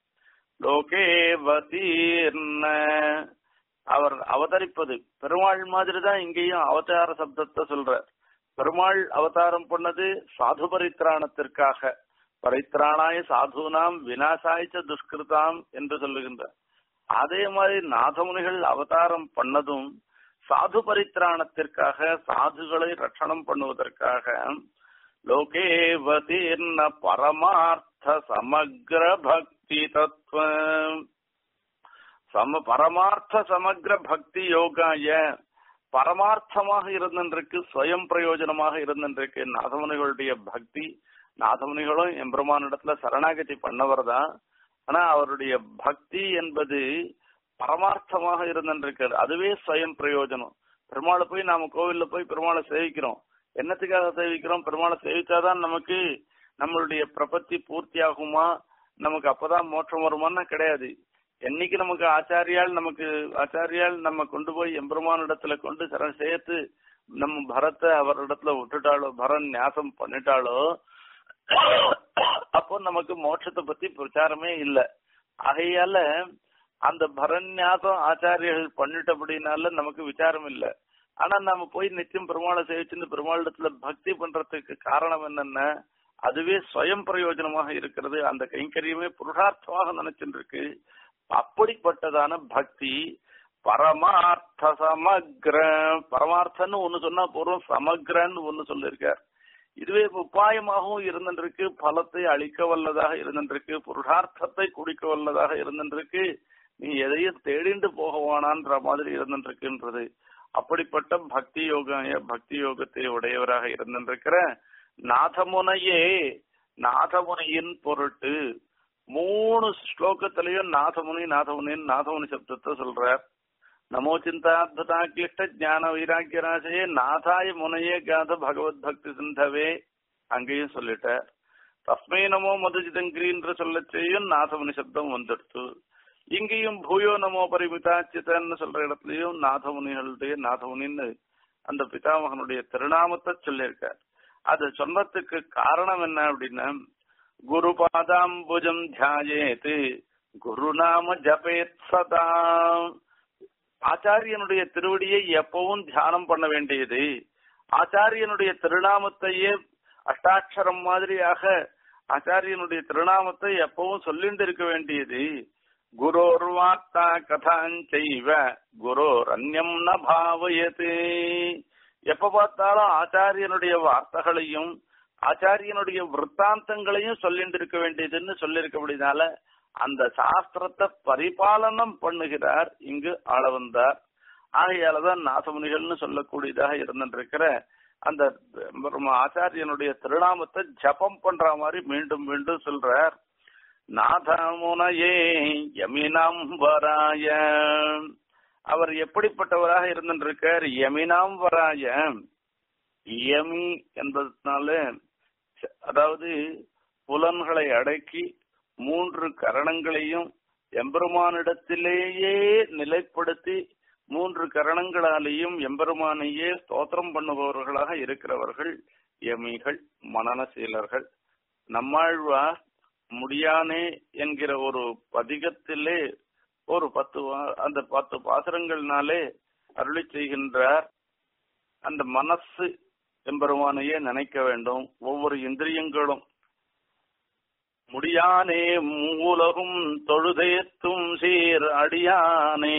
Speaker 1: லோகேவதீர்ண அவர் அவதரிப்பது பெருமாள் மாதிரி தான் இங்கேயும் அவதார சப்தத்தை சொல்ற பெருமாள் அவதாரம் பண்ணது சாது பரித்ராணத்திற்காக பரித்ராணாய சாதுனாம் வினாசாய்ச்ச துஷ்கிருதாம் என்று சொல்லுகின்றார் அதே மாதிரி நாதமுனிகள் அவதாரம் பண்ணதும் சாது பரித்ராணத்திற்காக சாதுகளை ரட்சணம் பண்ணுவதற்காக லோகேவதீர்ண பரமார்த்த சமக்ர பக்தி தத்துவம் சம பரமார்த்த சமக்ர பக்தி யோகாய பரமார்த்தமாக இருந்திருக்கு ஸ்வயம் பிரயோஜனமாக இருந்திருக்கு நாதமுனிகளுடைய பக்தி நாதமுனிகளும் எம்பெருமானிடத்துல சரணாகதி பண்ணவர் தான் ஆனா அவருடைய பக்தி என்பது பரமார்த்தமாக இருந்திருக்காரு அதுவே ஸ்வயம் பிரயோஜனம் பெருமாளை போய் நாம கோவில்ல போய் பெருமாளை சேவிக்கிறோம் என்னத்துக்காக சேவிக்கிறோம் பெருமாளை சேவிச்சாதான் நமக்கு நம்மளுடைய பிரபத்தி பூர்த்தி ஆகுமா நமக்கு அப்பதான் மோட்சம் வருமான்னு கிடையாது என்னைக்கு நமக்கு ஆச்சாரியால் நமக்கு ஆச்சாரியால் நம்ம கொண்டு போய் எம்பெருமான் இடத்துல கொண்டு சரண் சேர்த்து நம்ம பரத்தை அவரிடத்துல விட்டுட்டாலோ பரன் ஞாசம் பண்ணிட்டாலோ அப்போ நமக்கு மோட்சத்தை பத்தி பிரச்சாரமே இல்லை ஆகையால அந்த பரநியாசம் ஆச்சாரியர்கள் பண்ணிட்டபடினால நமக்கு விசாரம் இல்லை ஆனா நம்ம போய் நித்தியம் பெருமாளை சேவிச்சுன்னு பெருமாளிடத்துல பக்தி பண்றதுக்கு காரணம் என்னன்னா அதுவே ஸ்வயம் பிரயோஜனமாக இருக்கிறது அந்த கைங்கரியமே புருஷார்த்தமாக நினைச்சுட்டு இருக்கு அப்படிப்பட்டதான பக்தி பரமார்த்த சமக்ர பரமார்த்தன்னு ஒண்ணு சொன்னா போறோம் சமக்ரன்னு ஒண்ணு சொல்லியிருக்கார் இதுவே உபாயமாகவும் இருந்திருக்கு பலத்தை அளிக்க வல்லதாக இருந்திருக்கு புருஷார்த்தத்தை குடிக்க வல்லதாக இருந்திருக்கு நீ எதையும் தேடிண்டு போகவானான்ற மாதிரி இருந்திருக்குன்றது அப்படிப்பட்ட பக்தி யோக பக்தி யோகத்தை உடையவராக இருந்திருக்கிற நாதமுனையே நாதமுனையின் பொருட்டு மூணு ஸ்லோகத்திலையும் நாதமுனி நாதமுனின் நாதமுனி சப்தத்தை சொல்றார் நமோ சிந்தாத்புதா கிளிஷ்ட ஜான வைராக்கிய ராசையே நாதாய முனையே காத பகவத் பக்தி சிந்தவே அங்கேயும் சொல்லிட்டார் தஸ்மை நமோ மதுஜிதங்கிரின்ற சொல்ல செய்யும் நாதமுனி சப்தம் வந்துடுத்து இங்கேயும் பூயோ நமோ பரிமிதாச்சிதன்னு சொல்ற இடத்துலயும் நாதமுனிகளுடைய நாதமுனின்னு அந்த பிதாமகனுடைய திருநாமத்தை சொல்லியிருக்கார் அது சொன்னதுக்கு காரணம் என்ன அப்படின்னா குரு பாதாம்புஜம் தியாயேத்து குரு நாம ஜபேத் சதா ஆச்சாரியனுடைய திருவடியை எப்பவும் தியானம் பண்ண வேண்டியது ஆச்சாரியனுடைய திருநாமத்தையே அஷ்டாட்சரம் மாதிரியாக ஆச்சாரியனுடைய திருநாமத்தை எப்பவும் சொல்லிட்டு இருக்க வேண்டியது குரோர் வார்த்தா கதாஞ்சைவ குரோர் அந்யம் ந பாவயது எப்ப பார்த்தாலும் ஆச்சாரியனுடைய வார்த்தைகளையும் ஆச்சாரியனுடைய விற்த்தாந்தங்களையும் சொல்லிட்டு இருக்க வேண்டியதுன்னு சொல்லியிருக்கபடினால அந்த சாஸ்திரத்தை பரிபாலனம் பண்ணுகிறார் இங்கு ஆள வந்தார் ஆகையாலதான் நாசமுனிகள்னு சொல்லக்கூடியதாக இருந்திருக்கிற அந்த ஆச்சாரியனுடைய திருநாமத்தை ஜபம் பண்ற மாதிரி மீண்டும் மீண்டும் சொல்றார் நாதமுனையே யமினாம் வராய அவர் எப்படிப்பட்டவராக இருந்திருக்கார் யமினாம் வராய யமி என்பதனால அதாவது புலன்களை அடக்கி மூன்று கரணங்களையும் எம்பெருமானிடத்திலேயே நிலைப்படுத்தி மூன்று கரணங்களாலேயும் எம்பெருமானையே ஸ்தோத்திரம் பண்ணுபவர்களாக இருக்கிறவர்கள் யமிகள் மனநசீலர்கள் நம்மாழ்வார் முடியானே என்கிற ஒரு பதிகத்திலே ஒரு பத்து அந்த பத்து பாசுரங்கள்னாலே அருளி செய்கின்றார் அந்த மனசு எம்பெருமானையே நினைக்க வேண்டும் ஒவ்வொரு இந்திரியங்களும் முடியானே மூலகும் தொழுதேத்தும் சீர் அடியானே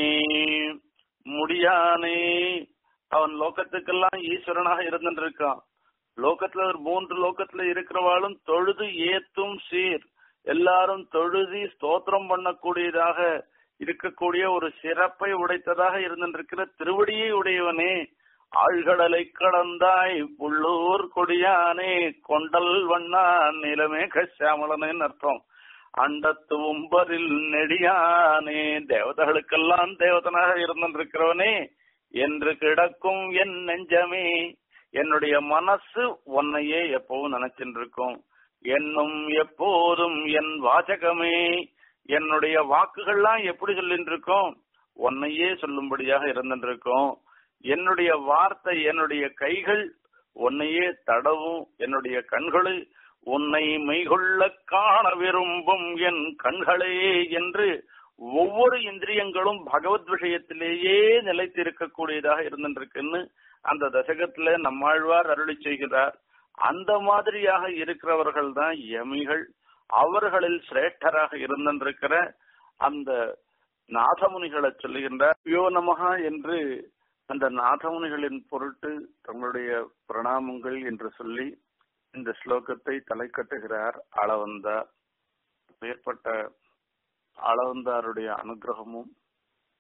Speaker 1: முடியானே அவன் லோகத்துக்கெல்லாம் ஈஸ்வரனாக இருந்துட்டு இருக்கான் லோகத்துல ஒரு மூன்று லோகத்துல இருக்கிறவாளும் தொழுது ஏத்தும் சீர் எல்லாரும் தொழுதி ஸ்தோத்திரம் பண்ணக்கூடியதாக இருக்கக்கூடிய ஒரு சிறப்பை உடைத்ததாக இருந்திருக்கிற திருவடியை உடையவனே ஆழ்கடலை கடந்தாய் புள்ளூர் கொடியானே கொண்டல் வண்ணா நிலமே கஷாமலனேன்னு அர்த்தம் அண்டத்து உம்பரில் நெடியானே தேவதைகளுக்கெல்லாம் தேவதனாக இருந்திருக்கிறவனே என்று கிடக்கும் என் நெஞ்சமே என்னுடைய மனசு உன்னையே எப்பவும் நினைச்சுட்டு இருக்கும் என்னும் எப்போதும் என் வாசகமே என்னுடைய வாக்குகள்லாம் எப்படி சொல்லிட்டு இருக்கோம் உன்னையே சொல்லும்படியாக இருந்துருக்கோம் என்னுடைய வார்த்தை என்னுடைய கைகள் உன்னையே தடவும் என்னுடைய கண்களை உன்னை மெய்கொள்ள காண விரும்பும் என் கண்களே என்று ஒவ்வொரு இந்திரியங்களும் பகவத் விஷயத்திலேயே நிலைத்திருக்கக்கூடியதாக இருந்துருக்குன்னு அந்த தசகத்துல நம்மாழ்வார் அருளி செய்கிறார் அந்த மாதிரியாக இருக்கிறவர்கள் தான் யமிகள் அவர்களில் சிரேஷ்டராக இருந்திருக்கிற அந்த நாதமுனிகளை சொல்லுகின்றார் யோ நமகா என்று அந்த நாதமுனிகளின் பொருட்டு தங்களுடைய பிரணாமங்கள் என்று சொல்லி இந்த ஸ்லோகத்தை தலை கட்டுகிறார் அளவந்தார் மேற்பட்ட அளவந்தாருடைய அனுகிரகமும்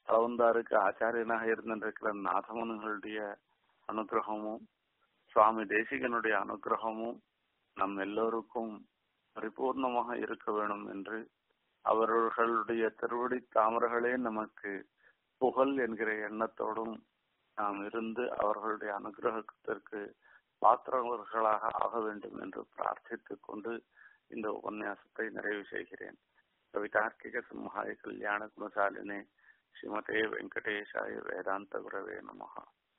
Speaker 1: அளவந்தாருக்கு ஆச்சாரியனாக இருந்திருக்கிற நாதமனுகளுடைய அனுகிரகமும் சுவாமி தேசிகனுடைய அனுகிரகமும் நம் எல்லோருக்கும் பரிபூர்ணமாக இருக்க வேணும் என்று அவர்களுடைய திருவடி தாமர்களே நமக்கு புகழ் என்கிற எண்ணத்தோடும் நாம் இருந்து அவர்களுடைய அனுகிரகத்திற்கு பாத்திரவர்களாக ஆக வேண்டும் என்று பிரார்த்தித்துக் கொண்டு இந்த உபன்யாசத்தை நிறைவு செய்கிறேன் கவிதார்க்கிக சிம்ஹாய கல்யாண குணசாலினே ஸ்ரீமதே வெங்கடேஷாய வேதாந்த குரவே நமகா